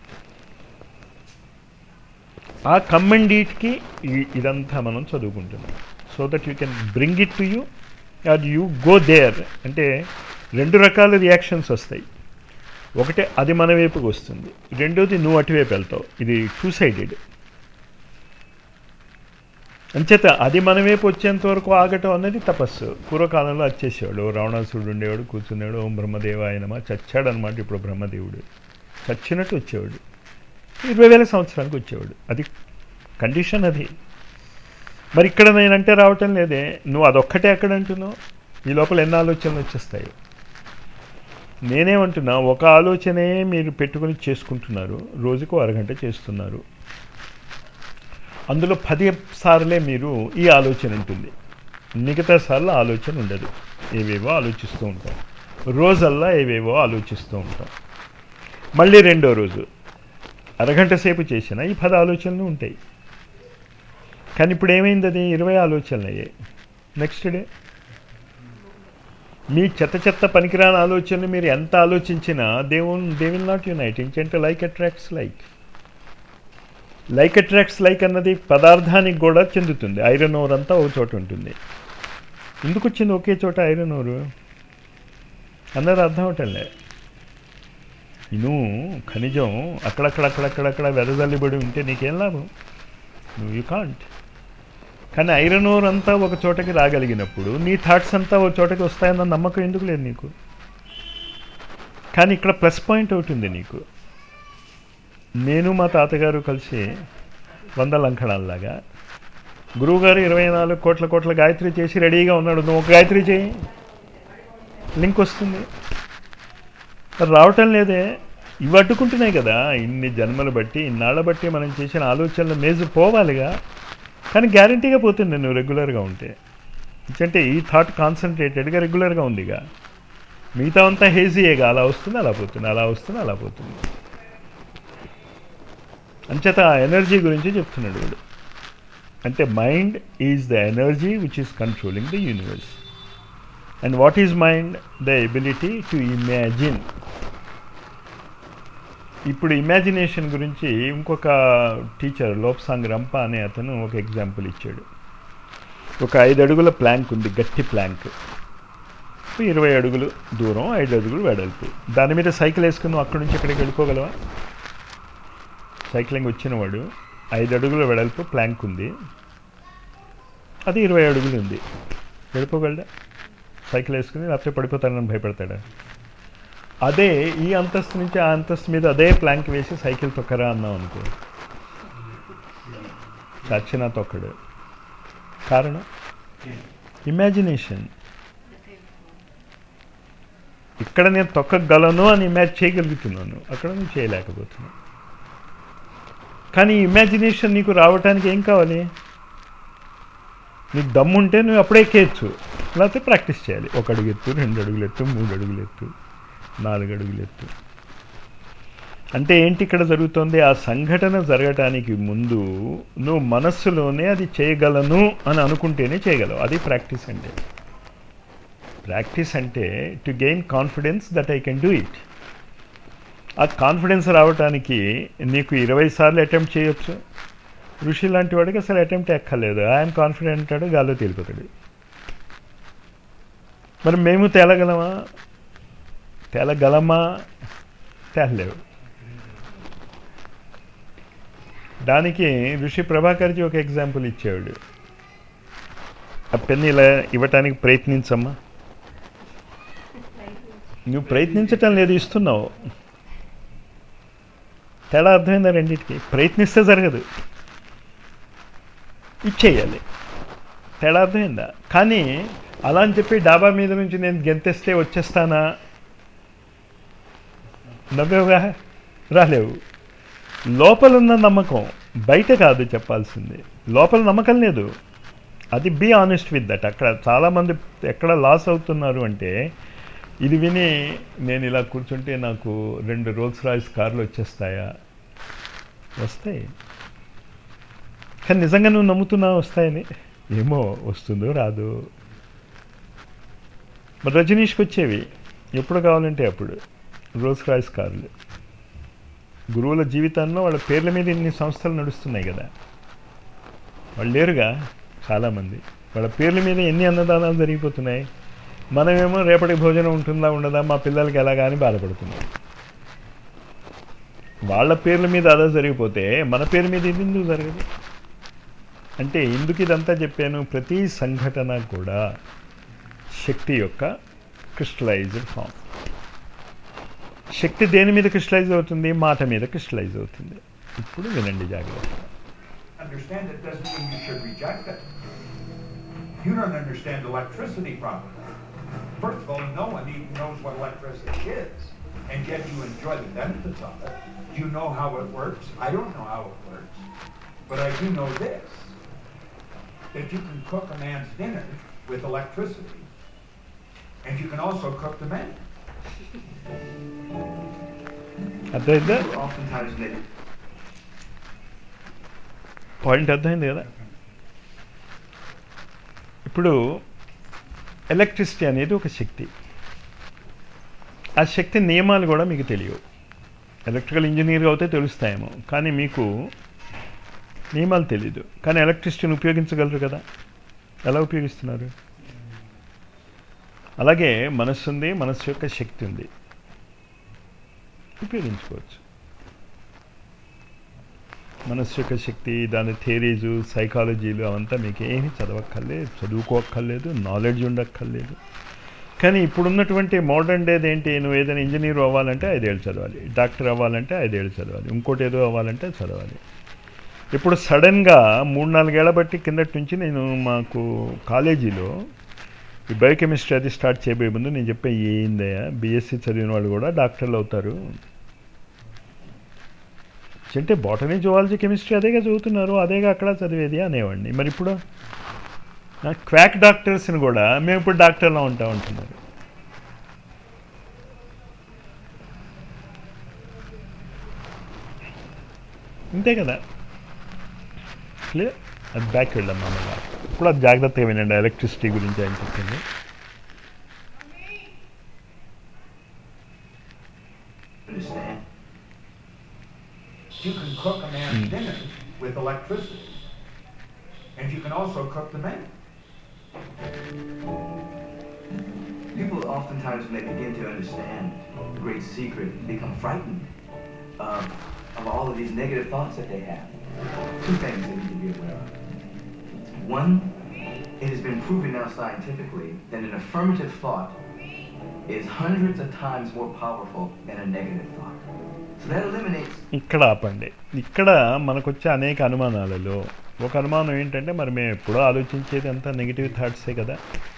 ఆ కమ్ అండ్ ఈట్కి ఇదంతా మనం చదువుకుంటున్నాం so that you can bring it to you are you go there అంటే రెండు రకాల రియాక్షన్స్ వస్తాయి ఒకటి అది మన వైపుకి వస్తుంది రెండోది నువ్వు అటువైపు వెళ్తావు ఇది టూ సైడెడ్ అంచేత అది మన వైపు వచ్చేంత వరకు ఆగటం అన్నది తపస్సు పూర్వకాలంలో వచ్చేసేవాడు ఓ రావణాసురుడు ఉండేవాడు కూర్చునేవాడు ఓం బ్రహ్మదేవ ఆయనమా చచ్చాడు అనమాట ఇప్పుడు బ్రహ్మదేవుడు చచ్చినట్టు వచ్చేవాడు ఇరవై వేల సంవత్సరానికి వచ్చేవాడు అది కండిషన్ అది మరి ఇక్కడ నేనంటే రావటం లేదే నువ్వు అదొక్కటే ఎక్కడ అంటున్నావు ఈ లోపల ఎన్ని ఆలోచనలు వచ్చేస్తాయి నేనేమంటున్నా ఒక ఆలోచనే మీరు పెట్టుకుని చేసుకుంటున్నారు రోజుకు అరగంట చేస్తున్నారు అందులో పది సార్లే మీరు ఈ ఆలోచన ఉంటుంది మిగతా సార్లు ఆలోచన ఉండదు ఏవేవో ఆలోచిస్తూ ఉంటాం రోజల్లా ఏవేవో ఆలోచిస్తూ ఉంటాం మళ్ళీ రెండో రోజు అరగంట సేపు చేసిన ఈ పది ఆలోచనలు ఉంటాయి కానీ ఇప్పుడు ఏమైంది అది ఇరవై ఆలోచనలు అయ్యాయి నెక్స్ట్ డే మీ చెత్త చెత్త పనికిరాని ఆలోచనలు మీరు ఎంత ఆలోచించినా they own they will not unite ఏంటంటే like attracts like like attracts like అన్నది పదార్థానికి కూడా చెందుతుంది ఐరన్ ఓర్ అంతా ఒక చోట ఉంటుంది ఎందుకు వచ్చింది ఒకే చోట ఐరన్ ఓరు అన్నది అర్థం అవటంలే ఇను ఖనిజం అక్కడక్కడ అక్కడక్కడక్కడ వెదజల్లిబడి ఉంటే నీకేం లాభం నువ్వు యూ కాంట్ కానీ ఐరన్ ఓర్ అంతా ఒక చోటకి రాగలిగినప్పుడు నీ థాట్స్ అంతా ఒక చోటకి వస్తాయన్న నమ్మకం ఎందుకు లేదు నీకు కానీ ఇక్కడ ప్లస్ పాయింట్ అవుతుంది నీకు నేను మా తాతగారు కలిసి వంద లంకణాల్లాగా గురువుగారు ఇరవై నాలుగు కోట్ల కోట్ల గాయత్రి చేసి రెడీగా ఉన్నాడు నువ్వు ఒక గాయత్రి చేయి లింక్ వస్తుంది మరి రావటం లేదే ఇవి అడ్డుకుంటున్నాయి కదా ఇన్ని జన్మలు బట్టి ఇన్నాళ్ళ బట్టి మనం చేసిన ఆలోచనలు మేజు పోవాలిగా కానీ గ్యారంటీగా పోతుంది నువ్వు రెగ్యులర్గా ఉంటే ఎందుకంటే ఈ థాట్ కాన్సన్ట్రేటెడ్గా రెగ్యులర్గా ఉందిగా మిగతా అంతా హేజీయేగా అలా వస్తుంది అలా పోతుంది అలా వస్తుంది అలా పోతుంది అంచేత ఆ ఎనర్జీ గురించి చెప్తున్నాడు వీడు అంటే mind is the energy which is controlling the universe and what is mind the ability to imagine ఇప్పుడు ఇమాజినేషన్ గురించి ఇంకొక టీచర్ లోప్సాంగ్ రంప అనే అతను ఒక ఎగ్జాంపుల్ ఇచ్చాడు ఒక ఐదు అడుగుల ప్లాంక్ ఉంది గట్టి ప్లాంక్ ఇరవై అడుగులు దూరం ఐదు అడుగులు వెడల్పు దాని మీద సైకిల్ వేసుకుని నువ్వు అక్కడి నుంచి ఇక్కడికి వెళ్ళిపోగలవా సైక్లింగ్ వచ్చినవాడు ఐదు అడుగుల వెడల్పు ప్లాంక్ ఉంది అది ఇరవై అడుగులు ఉంది వెళ్ళిపోగలడా సైకిల్ వేసుకుని లేకపోతే పడిపోతాడని భయపడతాడా అదే ఈ అంతస్తు నుంచి ఆ అంతస్తు మీద అదే ప్లాంక్ వేసి సైకిల్ తొక్కరా అన్నాం అనుకో చచ్చినా తొక్కడు కారణం ఇమాజినేషన్ ఇక్కడ నేను తొక్కగలను అని ఇమాజిన్ చేయగలుగుతున్నాను అక్కడ నేను చేయలేకపోతున్నాను కానీ ఇమాజినేషన్ నీకు రావటానికి ఏం కావాలి నీకు దమ్ముంటే నువ్వు అప్పుడే ఎక్కేయచ్చు లేకపోతే ప్రాక్టీస్ చేయాలి ఒక అడుగు ఎత్తు రెండు అడుగులు ఎత్తు మూడు అడుగులు ఎత్తు నాలుగు అడుగులు ఎత్తు అంటే ఏంటి ఇక్కడ జరుగుతుంది ఆ సంఘటన జరగటానికి ముందు నువ్వు మనస్సులోనే అది చేయగలను అని అనుకుంటేనే చేయగలవు అది ప్రాక్టీస్ అంటే ప్రాక్టీస్ అంటే to gain confidence that I can do it ఆ కాన్ఫిడెన్స్ రావటానికి నీకు ఇరవై సార్లు అటెంప్ట్ చేయొచ్చు ఋషి లాంటి వాడికి అసలు అటెంప్ట్ ఎక్కర్లేదు ఆయన కాన్ఫిడెంట్ అంటాడు గాల్లో తేలిపోతాడు మరి మేము తేలగలమా తేలగలమా తేలలేవు దానికి ఋషి ప్రభాకర్జీ ఒక ఎగ్జాంపుల్ ఇచ్చేవాడు ఆ పెన్ ఇలా ఇవ్వటానికి ప్రయత్నించమ్మా నువ్వు ప్రయత్నించటం లేదు ఇస్తున్నావు తేడా అర్థమైందా రెండింటికి ప్రయత్నిస్తే జరగదు ఇచ్చేయాలి తేడా అర్థమైందా కానీ అలా అని చెప్పి డాబా మీద నుంచి నేను గెంతేస్తే వచ్చేస్తానా నవ్వేవుగా రాలేవు లోపలున్న నమ్మకం బయట కాదు చెప్పాల్సింది లోపల నమ్మకం లేదు అది బీ ఆనెస్ట్ విత్ దట్ అక్కడ చాలామంది ఎక్కడ లాస్ అవుతున్నారు అంటే ఇది విని నేను ఇలా కూర్చుంటే నాకు రెండు రోల్స్ రాయిస్ కార్లు వచ్చేస్తాయా వస్తాయి కానీ నిజంగా నువ్వు నమ్ముతున్నావు వస్తాయని ఏమో వస్తుందో రాదు మరి రజనీష్కి వచ్చేవి ఎప్పుడు కావాలంటే అప్పుడు రోల్స్ రాయిస్ కార్లు గురువుల జీవితాల్లో వాళ్ళ పేర్ల మీద ఇన్ని సంస్థలు నడుస్తున్నాయి కదా వాళ్ళు లేరుగా చాలామంది వాళ్ళ పేర్ల మీద ఎన్ని అన్నదానాలు జరిగిపోతున్నాయి మనమేమో రేపటి భోజనం ఉంటుందా ఉండదా మా పిల్లలకి ఎలాగా అని బాధపడుతున్నాం వాళ్ళ పేర్ల మీద అదా జరిగిపోతే మన పేరు మీద ఇది ఎందుకు జరగదు అంటే ఎందుకు ఇదంతా చెప్పాను ప్రతి సంఘటన కూడా శక్తి యొక్క క్రిస్టలైజ్డ్ ఫామ్ శక్తి దేని మీద క్రిస్టలైజ్ అవుతుంది మాట మీద క్రిస్టలైజ్ అవుతుంది ఇప్పుడు వినండి జాగ్రత్త understand it doesn't mean you should reject it. You don't understand electricity properly. First of all, no one even knows what electricity is, and yet you enjoy the benefits of it. You know how it works. I don't know how it works, but I do know this: that you can cook a man's dinner with electricity, and you can also cook the man. అర్థమైందా Oftentimes they point అర్థమైంది కదా ఇప్పుడు electricity అనేది ఒక శక్తి ఆ శక్తి నియమాలు కూడా మీకు తెలియవు ఎలక్ట్రికల్ ఇంజనీర్ అయితే తెలుస్తాయేమో కానీ మీకు నియమాలు తెలీదు కానీ ఎలక్ట్రిసిటీని ఉపయోగించగలరు కదా ఎలా ఉపయోగిస్తున్నారు అలాగే మనస్సు ఉంది మనస్సు యొక్క శక్తి ఉంది ఉపయోగించుకోవచ్చు మనస్సు యొక్క శక్తి దాని థియరీజు సైకాలజీలు అవంతా మీకు ఏమీ చదవక్కర్లేదు చదువుకోక్కర్లేదు నాలెడ్జ్ ఉండక్కర్లేదు కానీ ఇప్పుడున్నటువంటి మోడర్న్ డేది ఏంటి నువ్వు ఏదైనా ఇంజనీర్ అవ్వాలంటే ఐదేళ్ళు చదవాలి డాక్టర్ అవ్వాలంటే ఐదేళ్ళు చదవాలి ఇంకోటి ఏదో అవ్వాలంటే చదవాలి ఇప్పుడు సడన్గా మూడు నాలుగేళ్ల బట్టి కిందటి నుంచి నేను మాకు కాలేజీలో ఈ బయోకెమిస్ట్రీ అది స్టార్ట్ చేయబోయే ముందు నేను చెప్పే ఏందయ్యా బీఎస్సీ చదివిన వాళ్ళు కూడా డాక్టర్లు అవుతారు అంటే బాటనీ జువాలజీ కెమిస్ట్రీ అదేగా చదువుతున్నారు అదేగా అక్కడ చదివేది అనేవాడిని మరి ఇప్పుడు క్వాక్ డాక్టర్స్ని కూడా మేము ఇప్పుడు డాక్టర్లా ఉంటాం అంటున్నారు అంతే కదా క్లియర్ అది బ్యాక్ వెళ్ళాం మామూలుగా ఇప్పుడు అది జాగ్రత్తగా వినండి ఎలక్ట్రిసిటీ గురించి ఆయన చెప్పింది understand Mm. dinners with electricity. And you can also cook the menu. People oftentimes, when they begin to understand the great secret, become frightened of, of all of these negative thoughts that they have. Two things they need to be aware of. One, it has been proven now scientifically that an affirmative thought is hundreds of times more powerful than a negative thought. So that eliminates ఇక్కడ ఆపండి ఇక్కడ మనకు వచ్చే అనేక అనుమానాలలో ఒక అనుమానం ఏంటంటే మరి మేము ఎప్పుడో ఆలోచించేది అంతా నెగిటివ్ థాట్సే కదా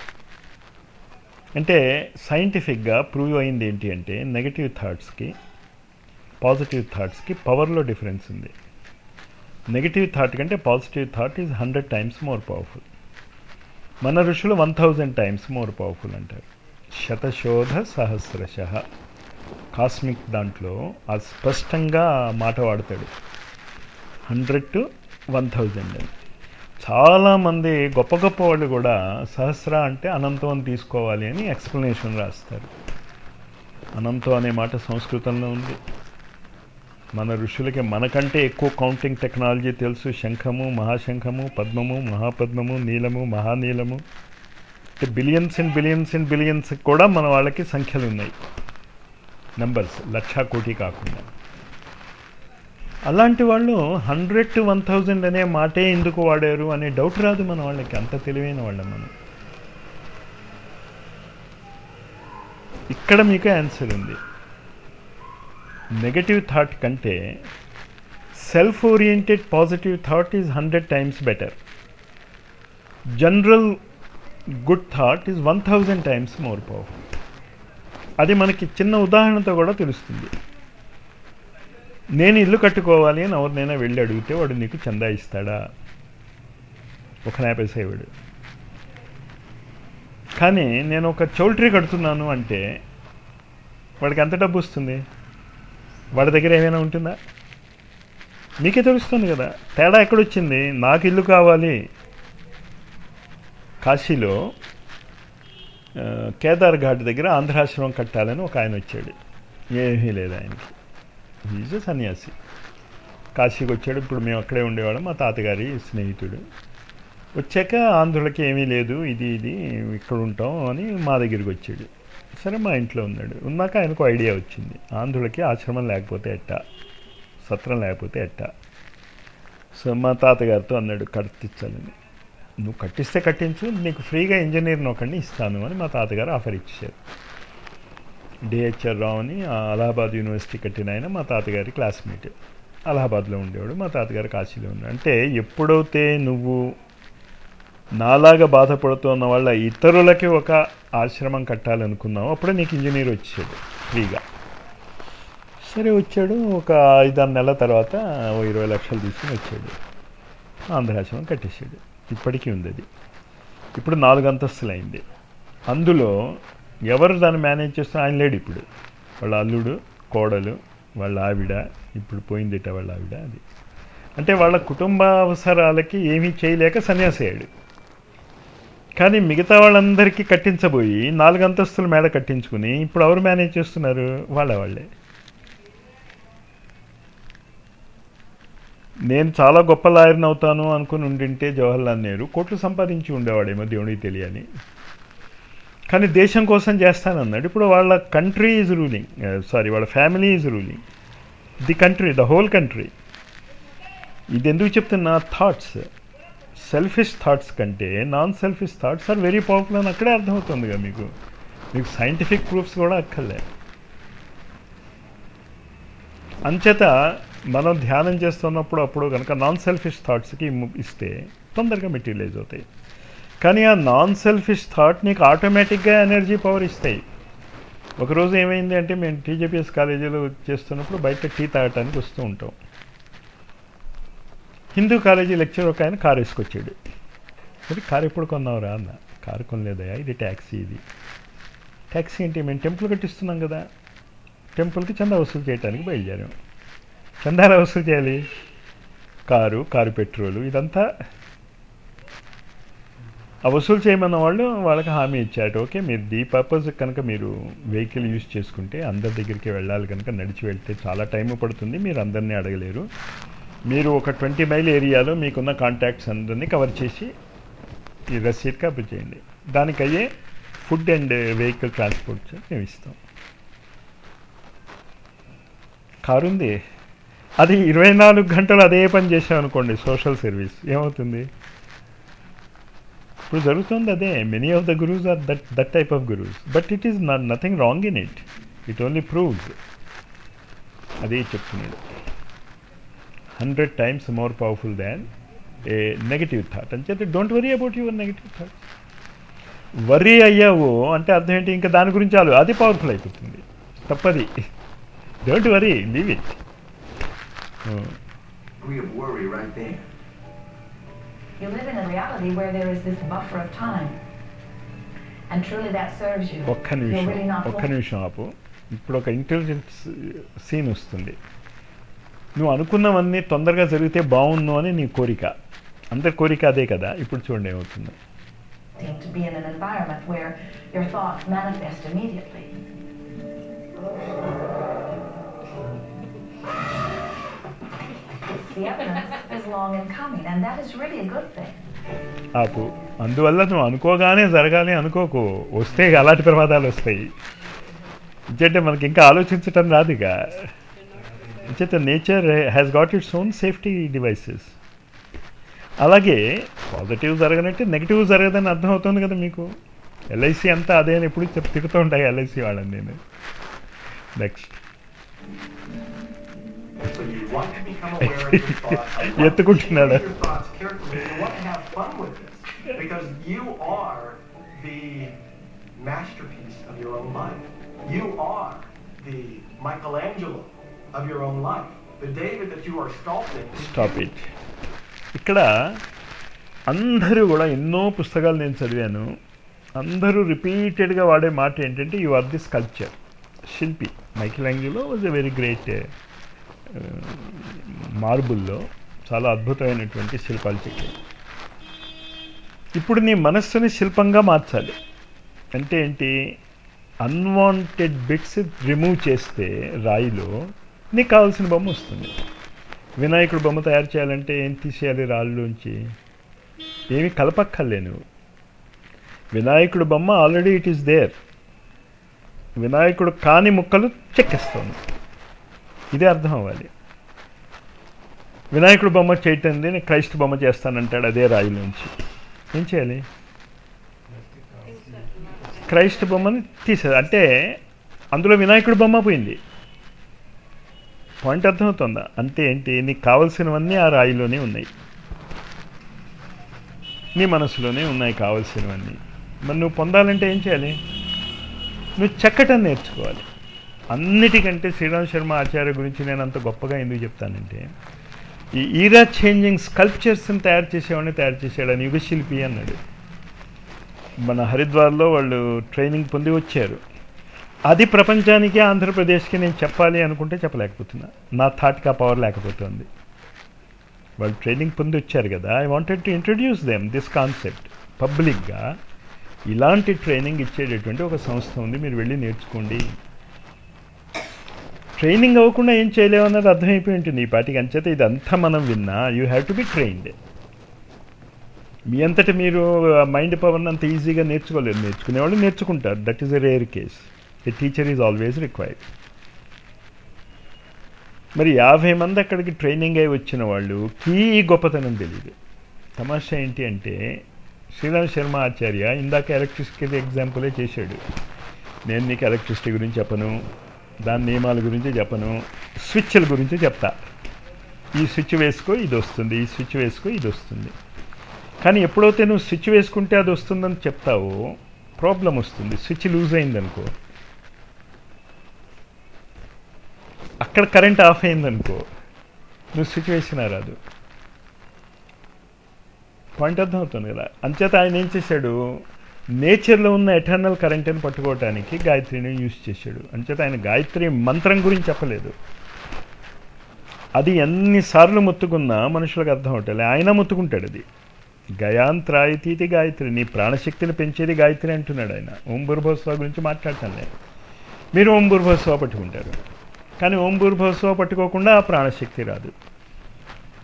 అంటే సైంటిఫిక్గా ప్రూవ్ అయింది ఏంటి అంటే నెగిటివ్ థాట్స్కి పాజిటివ్ థాట్స్కి పవర్లో డిఫరెన్స్ ఉంది నెగిటివ్ థాట్ కంటే positive thought is hundred times more powerful మన ఋషులు one thousand times more powerful అంటారు శతశోధ సహస్రశ కాస్మిక్ దాంట్లో ఆ స్పష్టంగా ఆ మాట వాడతాడు హండ్రెడ్ టు వన్ థౌజండ్ అని చాలామంది గొప్ప గొప్ప వాళ్ళు కూడా సహస్ర అంటే అనంతం అని తీసుకోవాలి అని ఎక్స్ప్లెనేషన్ రాస్తారు అనంతం అనే మాట సంస్కృతంలో ఉంది మన ఋషులకి మనకంటే ఎక్కువ కౌంటింగ్ టెక్నాలజీ తెలుసు శంఖము మహాశంఖము పద్మము మహాపద్మము నీలము మహానీలము అంటే billions and billions and billions కూడా మన వాళ్ళకి సంఖ్యలు ఉన్నాయి నంబర్స్ లక్షా కోటి కాకుండా అలాంటి వాళ్ళు హండ్రెడ్ టు వన్ థౌజండ్ అనే మాటే ఎందుకు వాడారు అనే డౌట్ రాదు మన వాళ్ళకి అంత తెలివైన వాళ్ళం మనం ఇక్కడ మీకు ఆన్సర్ ఉంది నెగటివ్ థాట్ కంటే self oriented positive thought is hundred times better general good thought is one thousand times more powerful అది మనకి చిన్న ఉదాహరణతో కూడా తెలుస్తుంది నేను ఇల్లు కట్టుకోవాలి అని ఎవరినైనా వెళ్ళి అడిగితే వాడు నీకు చందా ఇస్తాడా ఒక నాపేసా ఇవ్వడు కానీ నేను ఒక చౌల్ట్రీ కడుతున్నాను అంటే వాడికి ఎంత డబ్బు వస్తుంది వాడి దగ్గర ఏమైనా ఉంటుందా మీకే తెలుస్తుంది కదా తేడా ఎక్కడొచ్చింది నాకు ఇల్లు కావాలి కాశీలో ఆ, కేదార్ ఘాట్ దగ్గర ఆంధ్రాశ్రమం కట్టాలని ఒక ఆయన వచ్చాడు ఏమీ లేదు ఆయనకి ఈజ్ సన్యాసి కాశీకి వచ్చాడు ఇప్పుడు మేము అక్కడే ఉండేవాళ్ళం మా తాతగారి స్నేహితుడు వచ్చాక ఆంధ్రులకి ఏమీ లేదు ఇది ఇది ఇక్కడ ఉంటాం అని మా దగ్గరికి వచ్చాడు సరే మా ఇంట్లో ఉన్నాడు ఉన్నాక ఆయనకు ఐడియా వచ్చింది ఆంధ్రులకి ఆశ్రమం లేకపోతే ఎట్టా సత్రం లేకపోతే ఎట్టా సో మా తాతగారితో అన్నాడు కట్టించాలని నువ్వు కట్టిస్తే కట్టించు నీకు ఫ్రీగా ఇంజనీర్ని ఒకడిని ఇస్తాను అని మా తాతగారు ఆఫర్ ఇచ్చారు డిహెచ్ఆర్ రావు అని ఆ అలహాబాద్ యూనివర్సిటీ కట్టిన ఆయన మా తాతగారి క్లాస్మేట్ అలహాబాద్లో ఉండేవాడు మా తాతగారు కాశీలో ఉన్నాడు అంటే ఎప్పుడైతే నువ్వు నాలాగా బాధపడుతున్న వాళ్ళ ఇతరులకి ఒక ఆశ్రమం కట్టాలనుకున్నావు అప్పుడే నీకు ఇంజనీర్ వచ్చాడు ఫ్రీగా సరే వచ్చాడు ఒక ఐదారు నెలల తర్వాత ఓ ఇరవై లక్షలు తీసుకుని వచ్చాడు ఆంధ్రాశ్రమం కట్టేశాడు ఇప్పటికీ ఉంది అది ఇప్పుడు నాలుగు అంతస్తులు అయింది అందులో ఎవరు దాన్ని మేనేజ్ చేస్తున్నా ఆయన లేడు ఇప్పుడు వాళ్ళ అల్లుడు కోడలు వాళ్ళ ఆవిడ ఇప్పుడు పోయిందిట వాళ్ళ ఆవిడ అది అంటే వాళ్ళ కుటుంబ అవసరాలకి ఏమీ చేయలేక సన్యాసయ్యాడు కానీ మిగతా వాళ్ళందరికీ కట్టించబోయి నాలుగు అంతస్తుల మేడ కట్టించుకుని ఇప్పుడు ఎవరు మేనేజ్ చేస్తున్నారు వాళ్ళ వాళ్ళే నేను చాలా గొప్ప లాయర్ని అవుతాను అనుకుని ఉండింటే జవహర్లాల్ నెహ్రూ కోట్లు సంపాదించి ఉండేవాడేమో దేవుడికి తెలియని కానీ దేశం కోసం చేస్తానన్నాడు ఇప్పుడు వాళ్ళ కంట్రీ ఈజ్ రూలింగ్ సారీ వాళ్ళ family is ruling the country the whole country ఇది ఎందుకు చెప్తున్నా థాట్స్ సెల్ఫిష్ థాట్స్ కంటే non selfish thoughts are very powerful అని అక్కడే అర్థమవుతుందిగా మీకు మీకు సైంటిఫిక్ ప్రూఫ్స్ కూడా అక్కర్లే అంచేత మనం ధ్యానం చేస్తున్నప్పుడు అప్పుడు కనుక నాన్ సెల్ఫిష్ థాట్స్కి ఇస్తే తొందరగా మెటీరియలైజ్ అవుతాయి కానీ ఆ నాన్ సెల్ఫిష్ థాట్ నీకు ఆటోమేటిక్గా ఎనర్జీ పవర్ ఇస్తాయి ఒకరోజు ఏమైంది అంటే మేము టీజేపీఎస్ కాలేజీలో చేస్తున్నప్పుడు బయట టీ తాగటానికి వస్తూ ఉంటాం హిందూ కాలేజీ లెక్చర్ ఒక ఆయన కారు వేసుకొచ్చాడు అది కారు ఎప్పుడు కొన్నావురా అన్న కారు కొనలేదయా ఇది ట్యాక్సీ ఇది ట్యాక్సీ ఏంటి మేము టెంపుల్ కట్టిస్తున్నాం కదా టెంపుల్కి చందా వసూలు చేయడానికి బయలుదేరాం చందాల వసూలు చేయాలి కారు కారు పెట్రోలు ఇదంతా ఆ వసూలు చేయమన్న వాళ్ళు వాళ్ళకి హామీ ఇచ్చారు ఓకే మీరు దీ పర్పస్ కనుక మీరు వెహికల్ యూజ్ చేసుకుంటే అందరి దగ్గరికి వెళ్ళాలి కనుక నడిచి వెళ్తే చాలా టైం పడుతుంది మీరు అందరినీ అడగలేరు మీరు ఒక ట్వంటీ మైల్ ఏరియాలో మీకున్న కాంటాక్ట్స్ అందరినీ కవర్ చేసి ఈ రసీద్ కాపీ చేయండి దానికి అయ్యే ఫుడ్ అండ్ వెహికల్ ట్రాన్స్పోర్ట్ మేము ఇస్తాం కారు ఉంది అది ఇరవై నాలుగు గంటలు అదే పని చేసాం అనుకోండి సోషల్ సర్వీస్ ఏమవుతుంది ఇప్పుడు జరుగుతుంది అదే many of the gurus are that that type of gurus but it is nothing wrong in it it only proves అదే చెప్తున్నాడు hundred times more powerful than a negative thought అని చెప్పి don't worry about your negative thought worry అయ్యావు అంటే అర్థం ఏంటి ఇంకా దాని గురించి చాలు అది పవర్ఫుల్ అయిపోతుంది తప్పది don't worry leave it degree of worry right there. You live in a reality where there is this buffer of time. And truly that serves you. ఒక్క You're నిమిషం really not ఒక్క home. నిమిషం ఆపు ఇప్పుడు ఒక intelligence scene వస్తుంది నువ్వు అనుకున్నవన్నీ తొందరగా జరిగితే బాగుండు అని నీ కోరిక అందరి కోరిక అదే కదా ఇప్పుడు చూడండి ఏమవుతుంది to be in an environment where your thoughts manifest immediately. The evidence is long in coming, and that is really a good thing. ఆపు అందువల్ల నువ్వు అనుకోగానే జరగాలి అనుకోకు వస్తే అలాంటి ప్రమాదాలు వస్తాయి ఇంకంటే మనకి ఇంకా ఆలోచించటం రాదుగా ఇంచేత nature has got its own safety devices అలాగే పాజిటివ్ జరగనంటే నెగిటివ్ జరగదని అర్థమవుతుంది కదా మీకు ఎల్ఐసి అంతా అదే అని ఎప్పుడు చెప్ తిరుగుతూ ఉంటాయి ఎల్ఐసి వాళ్ళని నేను next So you want to become aware of your thoughts. You want to ఎత్తుకుంటున్నాడా? choose your thoughts carefully. You want to have fun with this because you are the masterpiece of your own life. You are the Michelangelo of your own life. The David that you are sculpting. is stop you. It ఇక్కడ అందరూ కూడా ఎన్నో పుస్తకాలు నేను చదివాను అందరూ రిపీటెడ్గా వాడే మాట ఏంటంటే యు ఆర్ ది స్కల్ప్చర్ శిల్పి Michelangelo was a very great మార్బుల్లో చాలా అద్భుతమైనటువంటి శిల్పాలు చెక్కాయి ఇప్పుడు నీ మనస్సుని శిల్పంగా మార్చాలి అంటే ఏంటి అన్వాంటెడ్ బిట్స్ రిమూవ్ చేస్తే రాయిలో నీకు కావాల్సిన బొమ్మ వస్తుంది వినాయకుడు బొమ్మ తయారు చేయాలంటే ఏం తీసేయాలి రాళ్ళలోంచి ఏమి కలపక్కర్లే నువ్వు వినాయకుడు బొమ్మ ఆల్రెడీ ఇట్ ఈస్ దేర్ వినాయకుడు కాని ముక్కలు చెక్కిస్తాను ఇదే అర్థం అవ్వాలి వినాయకుడు బొమ్మ చేయటం నేను క్రైస్ట్ బొమ్మ చేస్తానంటాడు అదే రాయిలోంచి ఏం చేయాలి క్రైస్ట్ బొమ్మని తీసేది అంటే అందులో వినాయకుడి బొమ్మ పోయింది పాయింట్ అర్థమవుతుందా అంటే ఏంటి నీకు కావలసినవన్నీ ఆ రాయిలోనే ఉన్నాయి నీ మనసులోనే ఉన్నాయి కావలసినవన్నీ మరి నువ్వు పొందాలంటే ఏం చేయాలి నువ్వు చెక్కటం నేర్చుకోవాలి అన్నిటికంటే శ్రీరామ్ శర్మ ఆచార్య గురించి నేను అంత గొప్పగా ఎందుకు చెప్తానంటే ఈ ఈరా చేంజింగ్ స్కల్ప్చర్స్ని తయారు చేసేవాడిని తయారు చేసాడని యుగశిల్పి అన్నాడు మన హరిద్వార్లో వాళ్ళు ట్రైనింగ్ పొంది వచ్చారు అది ప్రపంచానికి ఆంధ్రప్రదేశ్కి నేను చెప్పాలి అనుకుంటే చెప్పలేకపోతున్నా నా థాట్కి ఆ పవర్ లేకపోతుంది వాళ్ళు ట్రైనింగ్ పొంది వచ్చారు కదా I wanted to introduce them this concept పబ్లిక్గా ఇలాంటి ట్రైనింగ్ ఇచ్చేటటువంటి ఒక సంస్థ ఉంది మీరు వెళ్ళి నేర్చుకోండి ట్రైనింగ్ అవ్వకుండా ఏం చేయలేమన్నది అర్థమైపోయి ఉంటుంది ఈ పాటికి అంచేత ఇదంతా మనం విన్నా you have to be trained మీ అంతటి మీరు మైండ్ పవర్ని అంత ఈజీగా నేర్చుకోలేరు నేర్చుకునేవాళ్ళు నేర్చుకుంటారు that is a rare case a teacher is always required మరి యాభై మంది అక్కడికి ట్రైనింగ్ అయి వచ్చిన వాళ్ళు కీ గొప్పతనం తెలియదు తమాషా ఏంటి అంటే శ్రీరామ్ శర్మ ఆచార్య ఇందాక ఎలక్ట్రిసిటీ ఎగ్జాంపులే చేశాడు నేను నీకు ఎలక్ట్రిసిటీ గురించి చెప్పను దాని నియమాల గురించి చెప్పను స్విచ్ల గురించి చెప్తా ఈ స్విచ్ వేసుకో ఇది వస్తుంది ఈ స్విచ్ వేసుకో ఇది వస్తుంది కానీ ఎప్పుడైతే నువ్వు స్విచ్ వేసుకుంటే అది వస్తుందని చెప్తావో ప్రాబ్లం వస్తుంది స్విచ్ లూజ్ అయిందనుకో అక్కడ కరెంట్ ఆఫ్ అయిందనుకో నువ్వు స్విచ్ వేసినా రాదు పాయింట్ అర్థమవుతుంది కదా అంచేత ఆయన ఏం చేశాడు నేచర్లో ఉన్న ఎటర్నల్ కరెంట్ని పట్టుకోవటానికి గాయత్రిని యూజ్ చేశాడు అంచేత ఆయన గాయత్రి మంత్రం గురించి చెప్పలేదు అది ఎన్నిసార్లు ముత్తుకున్నా మనుషులకు అర్థం అవటలే ఆయన ముత్తుకుంటాడు అది గయాంత్రాయితీతి గాయత్రి నీ ప్రాణశక్తిని పెంచేది గాయత్రి అంటున్నాడు ఆయన ఓం భూర్భోత్సవ గురించి మాట్లాడటం లేదు మీరు ఓం భూర్భోత్సవ పట్టుకుంటారు కానీ ఓం భూర్భోత్సవ పట్టుకోకుండా ఆ ప్రాణశక్తి రాదు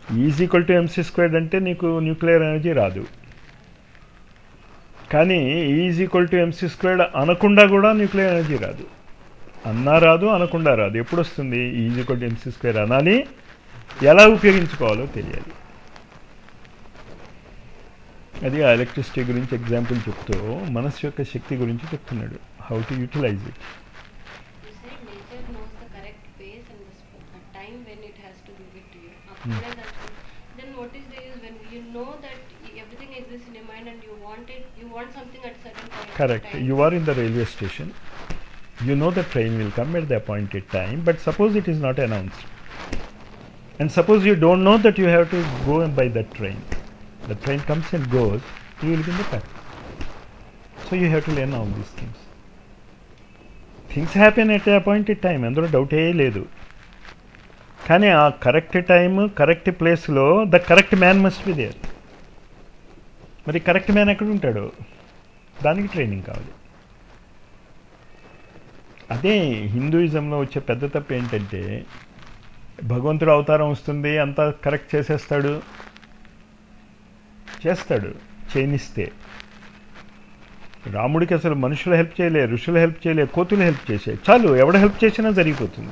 is equal to MC squared అంటే నీకు న్యూక్లియర్ ఎనర్జీ రాదు కానీ is equal to MC squared అనకుండా కూడా న్యూక్లియర్ ఎనర్జీ రాదు అన్నా రాదు అనకుండా రాదు ఎప్పుడు వస్తుంది is equal to MC square అనాలి ఎలా ఉపయోగించుకోవాలో తెలియాలి అది ఆ ఎలక్ట్రిసిటీ గురించి ఎగ్జాంపుల్ చెప్తూ మనసు యొక్క శక్తి గురించి చెప్తున్నాడు how to utilise it You said nature knows the correct pace and the sp- the time when it has to give it to you. అప్పుడే దానికి- Then what is the use when you know that y- everything exists in your mind and you want it, you want something at certain point of Correct. time. You are in the railway station. You know the train will come at the appointed time, but suppose it is not announced. And suppose you don't know that you have to go and buy that train. The train comes and goes, you will be in the back. So you have to learn all these things. Things happen at appointed time అందులో డౌటే లేదు కానీ ఆ correct time correct ప్లేస్లో the correct man must be there మరి correct man ఎక్కడ ఉంటాడు దానికి ట్రైనింగ్ కావాలి అదే హిందూయిజంలో వచ్చే పెద్ద తప్పు ఏంటంటే భగవంతుడు అవతారం వస్తుంది అంతా కరెక్ట్ చేసేస్తాడు చేస్తాడు చేయనిస్తే రాముడికి అసలు మనుషులు హెల్ప్ చేయలే ఋషులు హెల్ప్ చేయలే కోతులు హెల్ప్ చేసే చాలు ఎవడ హెల్ప్ చేసినా జరిగిపోతుంది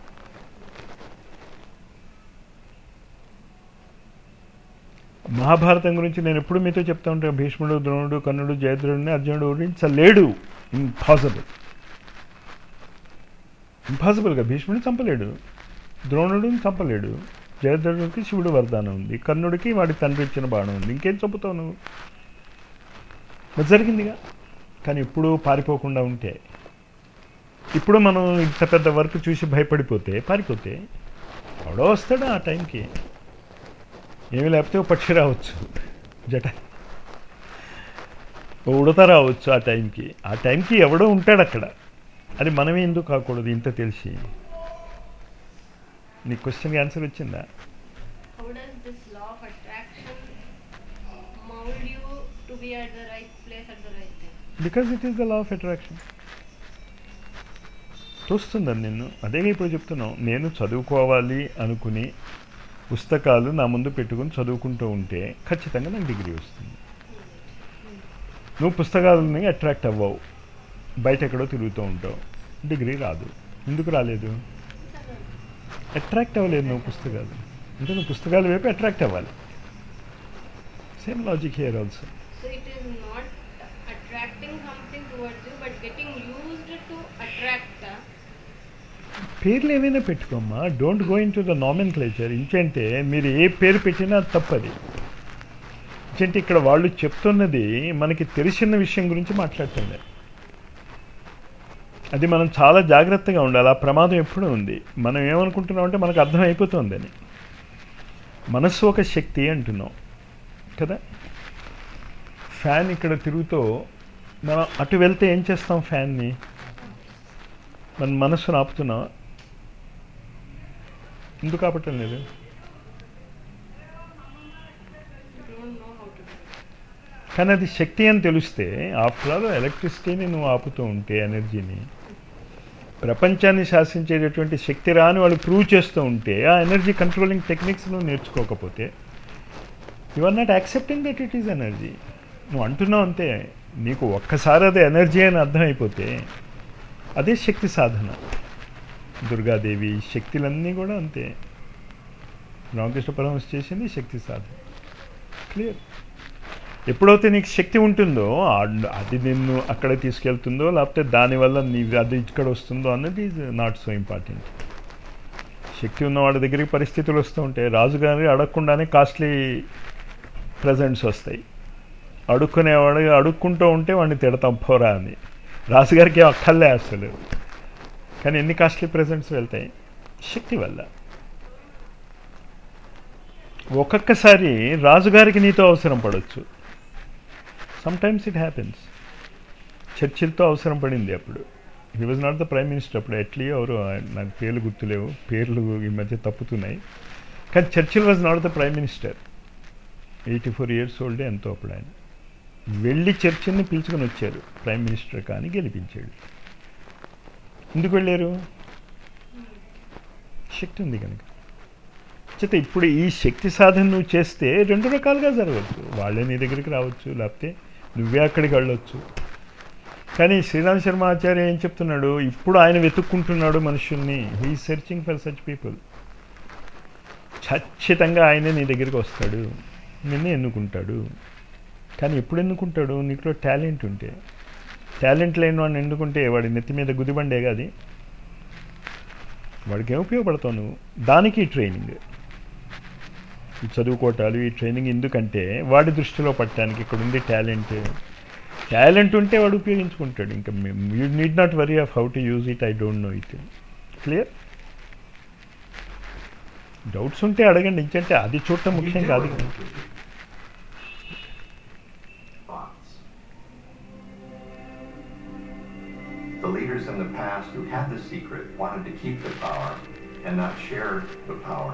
మహాభారతం గురించి నేను ఎప్పుడు మీతో చెప్తా ఉంటాను భీష్ముడు ద్రోణుడు కర్ణుడు జయద్రుడిని అర్జునుడు ఊరించలేడు ఇంపాసిబుల్ ఇంపాసిబుల్గా భీష్ముడిని చంపలేడు ద్రోణుడిని చంపలేడు జయద్రుడికి శివుడు వరదానం ఉంది కర్ణుడికి వాడి తండ్రి ఇచ్చిన బాణం ఉంది ఇంకేం చంపుతావు నువ్వు మరి జరిగిందిగా కానీ ఇప్పుడు పారిపోకుండా ఉంటే ఇప్పుడు మనం ఇంత పెద్ద వర్క్ చూసి భయపడిపోతే పారిపోతే ఎవడో వస్తాడు ఆ టైంకి ఏమి లేకపోతే ఓ పక్షి రావచ్చు జట ఓ ఉడత రావచ్చు ఆ టైంకి ఆ టైంకి ఎవడో ఉంటాడు అక్కడ అది మనమే ఎందుకు కాకూడదు ఇంత తెలిసి నీ క్వశ్చన్కి ఆన్సర్ వచ్చిందా How does this law of attraction mold you to be at the right place at the right time? Because it is the law of attraction చూస్తుందని నిన్ను అదే ఇప్పుడు చెప్తున్నావు నేను చదువుకోవాలి అనుకుని పుస్తకాలు నా ముందు పెట్టుకుని చదువుకుంటూ ఉంటే ఖచ్చితంగా నాకు డిగ్రీ వస్తుంది నువ్వు పుస్తకాలని అట్రాక్ట్ అవ్వవు బయట ఎక్కడో తిరుగుతూ ఉంటావు డిగ్రీ రాదు ఎందుకు రాలేదు అట్రాక్ట్ అవ్వలేదు నువ్వు పుస్తకాలు అంటే నువ్వు పుస్తకాల వైపు అట్రాక్ట్ అవ్వాలి same logic here also So it is not attracting something towards you, but getting used to attract. uh, పేర్లు ఏమైనా పెట్టుకోమ్మా don't go in to the nomenclature ఇంకంటే మీరు ఏ పేరు పెట్టినా తప్పది ఇంకంటే ఇక్కడ వాళ్ళు చెప్తున్నది మనకి తెలిసిన విషయం గురించి మాట్లాడుతుంది అది మనం చాలా జాగ్రత్తగా ఉండాలి ఆ ప్రమాదం ఎప్పుడూ ఉంది మనం ఏమనుకుంటున్నాం అంటే మనకు అర్థం అయిపోతుందని మనస్సు ఒక శక్తి అంటున్నాం కదా ఫ్యాన్ ఇక్కడ తిరుగుతూ మనం అటు వెళ్తే ఏం చేస్తాం ఫ్యాన్ని మన మనస్సును ఆపుతున్నాం ఎందుకు ఆపటం లేదు You don't know how to do it. కానీ అది శక్తి అని తెలిస్తే ఆఫ్టర్ ఆల్ ఎలక్ట్రిసిటీని నువ్వు ఆపుతూ ఉంటే ఎనర్జీని ప్రపంచాన్ని శాసించేటటువంటి శక్తి రాని వాళ్ళు ప్రూవ్ చేస్తూ ఉంటే ఆ ఎనర్జీ కంట్రోలింగ్ టెక్నిక్స్ నువ్వు నేర్చుకోకపోతే you are not accepting that it is energy నువ్వు అంటున్నావు అంతే నీకు ఒక్కసారి అది ఎనర్జీ అని అర్థమైపోతే అదే శక్తి సాధన దుర్గాదేవి శక్తులన్నీ కూడా అంతే రామకృష్ణ పరమహంస చేసింది శక్తి సాధన క్లియర్ ఎప్పుడైతే నీకు శక్తి ఉంటుందో ఆ- అది నిన్ను అక్కడ తీసుకెళ్తుందో లేకపోతే దానివల్ల నీ అది ఇక్కడ వస్తుందో అన్నది ఈజ్ నాట్ సో ఇంపార్టెంట్ శక్తి ఉన్న వాళ్ళ దగ్గరికి పరిస్థితులు వస్తూ ఉంటాయి రాజుగారి అడగకుండానే కాస్ట్లీ ప్రజెంట్స్ వస్తాయి అడుక్కునేవాడు అడుక్కుంటూ ఉంటే వాడిని తిడతాం పోరా అని రాజుగారికి అక్కర్లే అసలు కానీ ఎన్ని కాస్ట్లీ ప్రజెంట్స్ వెళ్తాయి శక్తి వల్ల ఒక్కొక్కసారి రాజుగారికి నీతో అవసరం పడవచ్చు సమ్టైమ్స్ ఇట్ హ్యాపెన్స్ చర్చిల్తో అవసరం పడింది అప్పుడు he was not the prime minister అప్పుడు ఎట్లీ ఎవరు ఆయన- నాకు పేర్లు గుర్తులేవు పేర్లు ఈ మధ్య తప్పుతున్నాయి కానీ Churchill was not the prime minister eighty four years ఓల్డే ఎంతో అప్పుడు ఆయన వెళ్ళి చర్చిల్ని పిలుచుకొని వచ్చారు ప్రైమ్ మినిస్టర్ కానీ గెలిపించాడు ఎందుకు వెళ్ళారు శక్తి ఉంది కనుక చేత ఇప్పుడు ఈ శక్తి సాధన నువ్వు చేస్తే రెండు రకాలుగా జరగవచ్చు వాళ్ళే నీ దగ్గరికి రావచ్చు లేకపోతే నువ్వే అక్కడికి వెళ్ళొచ్చు కానీ శ్రీరామ్ శర్మ ఆచార్య ఏం చెప్తున్నాడు ఇప్పుడు ఆయన వెతుక్కుంటున్నాడు మనుషుల్ని he searching for such people ఖచ్చితంగా ఆయనే నీ దగ్గరికి వస్తాడు నిన్నే ఎన్నుకుంటాడు కానీ ఎప్పుడు ఎన్నుకుంటాడు నీకులో టాలెంట్ ఉంటే టాలెంట్ లేని వాడిని ఎన్నుకుంటే వాడి నెత్తి మీద గుదిబండే అది వాడికి ఏం ఉపయోగపడతావు నువ్వు దానికి ట్రైనింగ్ ఈ చదువుకోవటాలు ఈ ట్రైనింగ్ ఎందుకంటే వాడి దృష్టిలో పట్టడానికి ఇక్కడ ఉంది టాలెంట్ టాలెంట్ ఉంటే వాడు ఉపయోగించుకుంటాడు ఇంకా you need not worry of how to use it I don't know it clear doubts ఉంటే అడగండి ఇంకంటే అది చూడటం ముఖ్యం కాదు కదా. thoughts. The leaders in the past who had the secret wanted to keep the power and not share the power.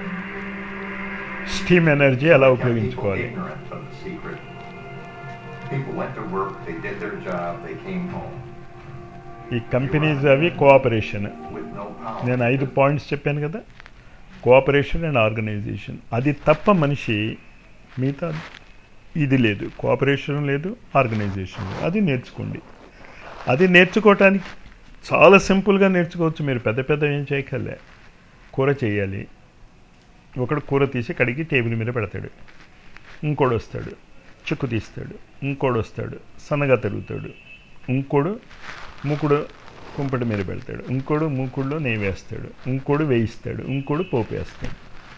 Steam energy ఎలా Kept people ఉపయోగించుకోవాలి ignorant of the secret. People went to work, they did their job, they came home ఈ companies అవి cooperation with no power. నేను ఐదు points చెప్పాను కదా cooperation and organisation అది తప్ప మనిషి మిగతా ఇది లేదు కోఆపరేషన్ లేదు ఆర్గనైజేషన్ లేదు అది నేర్చుకోండి అది నేర్చుకోవటానికి చాలా సింపుల్గా నేర్చుకోవచ్చు మీరు పెద్ద పెద్ద ఏం చేయకలే కూర చేయాలి ఒకడు కూర తీసి కడిగి టేబుల్ మీద పెడతాడు ఇంకోడు వస్తాడు చిక్కు తీస్తాడు ఇంకోడు వస్తాడు సన్నగా తిరుగుతాడు ఇంకోడు మూకుడు కుంపటి మీద పెడతాడు ఇంకోడు మూకుడులో నెయ్యి వేస్తాడు ఇంకోడు వేయిస్తాడు ఇంకోడు పోపు వేస్తాడు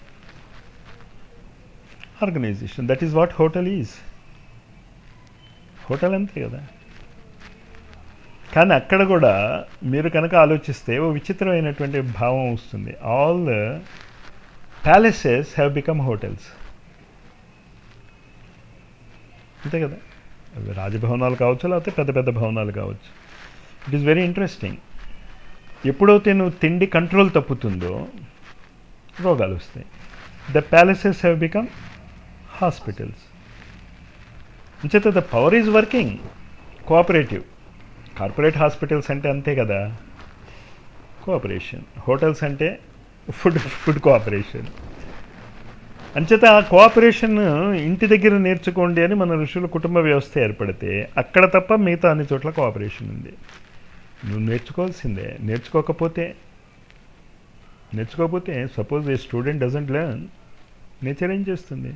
organisation that is what hotel is hotel అంతే కదా కానీ అక్కడ కూడా మీరు కనుక ఆలోచిస్తే ఓ విచిత్రమైనటువంటి భావం వస్తుంది all palaces have become hotels అంతే కదా అవి రాజభవనాలు కావచ్చు లేకపోతే పెద్ద పెద్ద భవనాలు కావచ్చు ఇట్ ఈస్ వెరీ ఇంట్రెస్టింగ్ ఎప్పుడైతే నువ్వు తిండి కంట్రోల్ తప్పుతుందో రోగాలు వస్తాయి the palaces have become hospitals అంచేత the power is working cooperative corporate hospitals అంటే అంతే కదా కోఆపరేషన్ హోటల్స్ అంటే ఫుడ్ ఫుడ్ కోఆపరేషన్ అంచేత ఆ కోఆపరేషన్ ఇంటి దగ్గర నేర్చుకోండి అని మన ఋషుల కుటుంబ వ్యవస్థ ఏర్పడితే అక్కడ తప్ప మిగతా అన్ని చోట్ల కోఆపరేషన్ ఉంది నువ్వు నేర్చుకోవాల్సిందే నేర్చుకోకపోతే నేర్చుకోకపోతే suppose a student doesn't learn nature ఏం చేస్తుంది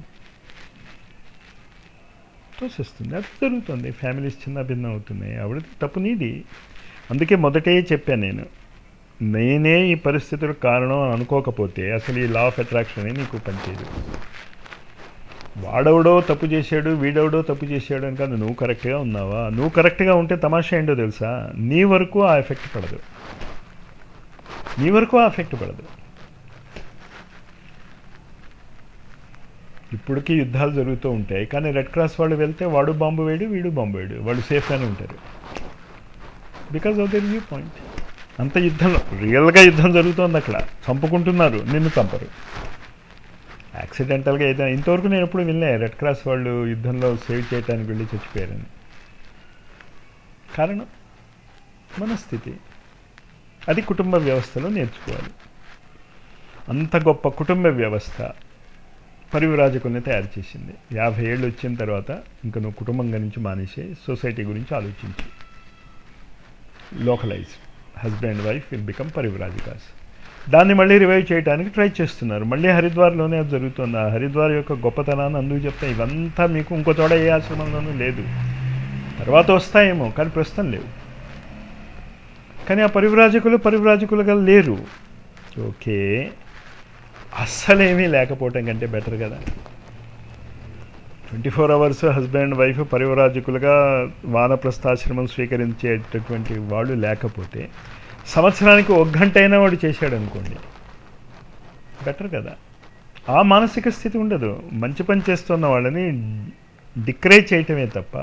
తోసేస్తుంది అది జరుగుతుంది ఫ్యామిలీస్ చిన్న భిన్నం అవుతున్నాయి ఆవిడ తప్పు నీది అందుకే మొదటే చెప్పాను నేను నేనే ఈ పరిస్థితులకు కారణం అని అనుకోకపోతే అసలు ఈ లా ఆఫ్ అట్రాక్షన్ నీకు పనిచేయదు వాడెవడో తప్పు చేశాడు వీడెవడో తప్పు చేశాడు అని కాదు నువ్వు కరెక్ట్గా ఉన్నావా నువ్వు కరెక్ట్గా ఉంటే తమాషా ఏంటో తెలుసా నీ వరకు ఆ ఎఫెక్ట్ పడదు నీ వరకు ఆ ఎఫెక్ట్ పడదు ఇప్పటికీ యుద్ధాలు జరుగుతూ ఉంటాయి కానీ రెడ్ క్రాస్ వాళ్ళు వెళ్తే వాడు బాంబు వేయడు వీడు బాంబు వేయడు వాళ్ళు సేఫ్గానే ఉంటారు because of their viewpoint అంత యుద్ధంలో రియల్గా యుద్ధం జరుగుతోంది అక్కడ చంపుకుంటున్నారు నిన్ను చంపరు యాక్సిడెంటల్గా ఏదైనా ఇంతవరకు నేను ఎప్పుడు వినలే రెడ్ క్రాస్ వాళ్ళు యుద్ధంలో సేవ్ చేయడానికి వెళ్ళి చచ్చిపోయారని కారణం మనస్థితి అది కుటుంబ వ్యవస్థలో నేర్చుకోవాలి అంత గొప్ప కుటుంబ వ్యవస్థ పరివిరాజకుల్ని తయారు చేసింది యాభై ఏళ్ళు వచ్చిన తర్వాత ఇంకా నువ్వు కుటుంబం గురించి మానేసి సొసైటీ గురించి ఆలోచించి localise husband wife will become పరివిరాజికాస్ దాన్ని మళ్ళీ రివైవ్ చేయడానికి ట్రై చేస్తున్నారు మళ్ళీ హరిద్వార్లోనే అది జరుగుతుంది ఆ హరిద్వార్ యొక్క గొప్పతనాన్ని అందుకు చెప్తా ఇవంతా మీకు ఇంకో చోట ఏ ఆశ్రమంలోనూ లేదు తర్వాత వస్తాయేమో కానీ ప్రస్తుతం లేవు కానీ ఆ పరివ్రాజకులు పరివ్రాజకులుగా లేరు ఓకే అస్సలేమీ లేకపోవటం కంటే బెటర్ కదా twenty four hours husband wife పరివరాజకులుగా వానప్రస్థాశ్రమం స్వీకరించేటటువంటి వాళ్ళు లేకపోతే సంవత్సరానికి ఒక గంట అయినా వాడు చేశాడు అనుకోండి బెటర్ కదా ఆ మానసిక స్థితి ఉండదు మంచి పని చేస్తున్న వాళ్ళని డిక్రేజ్ చేయటమే తప్ప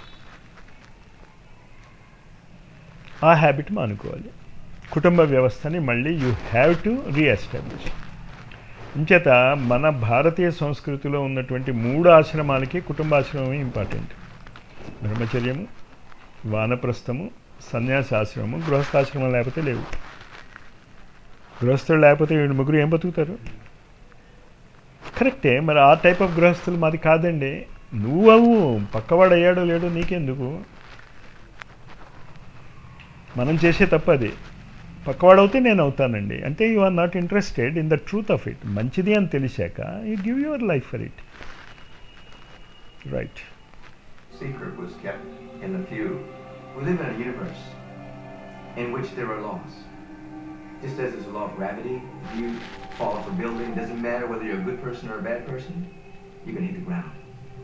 ఆ హ్యాబిట్ మానుకోవాలి కుటుంబ వ్యవస్థని మళ్ళీ యూ హ్యావ్ టు రీఎస్టాబ్లిష్ ఇంచేత మన భారతీయ సంస్కృతిలో ఉన్నటువంటి మూడు ఆశ్రమాలకి కుటుంబాశ్రమమే ఇంపార్టెంట్ బ్రహ్మచర్యము వానప్రస్థము సన్యాసాశ్రమము గృహస్థాశ్రమం లేకపోతే లేవు గృహస్థులు లేకపోతే వీళ్ళు ముగ్గురు ఏం బతుకుతారు కరెక్టే మరి ఆ టైప్ ఆఫ్ గృహస్థులు మాది కాదండి నువ్వు అవ్వు పక్కవాడు అయ్యాడో లేడో నీకెందుకు మనం చేసే తప్పు అది పక్కవాడవుతే నేను అవుతానండి అంటే you are not interested in the truth of it మంచిది అని తెలిసాక you give your life for it right Secret was kept in the few. We live in a universe in which there are laws. Just as there's a law of gravity, if you fall off a building, it doesn't matter whether you're a good person or a bad person, you're gonna hit the ground.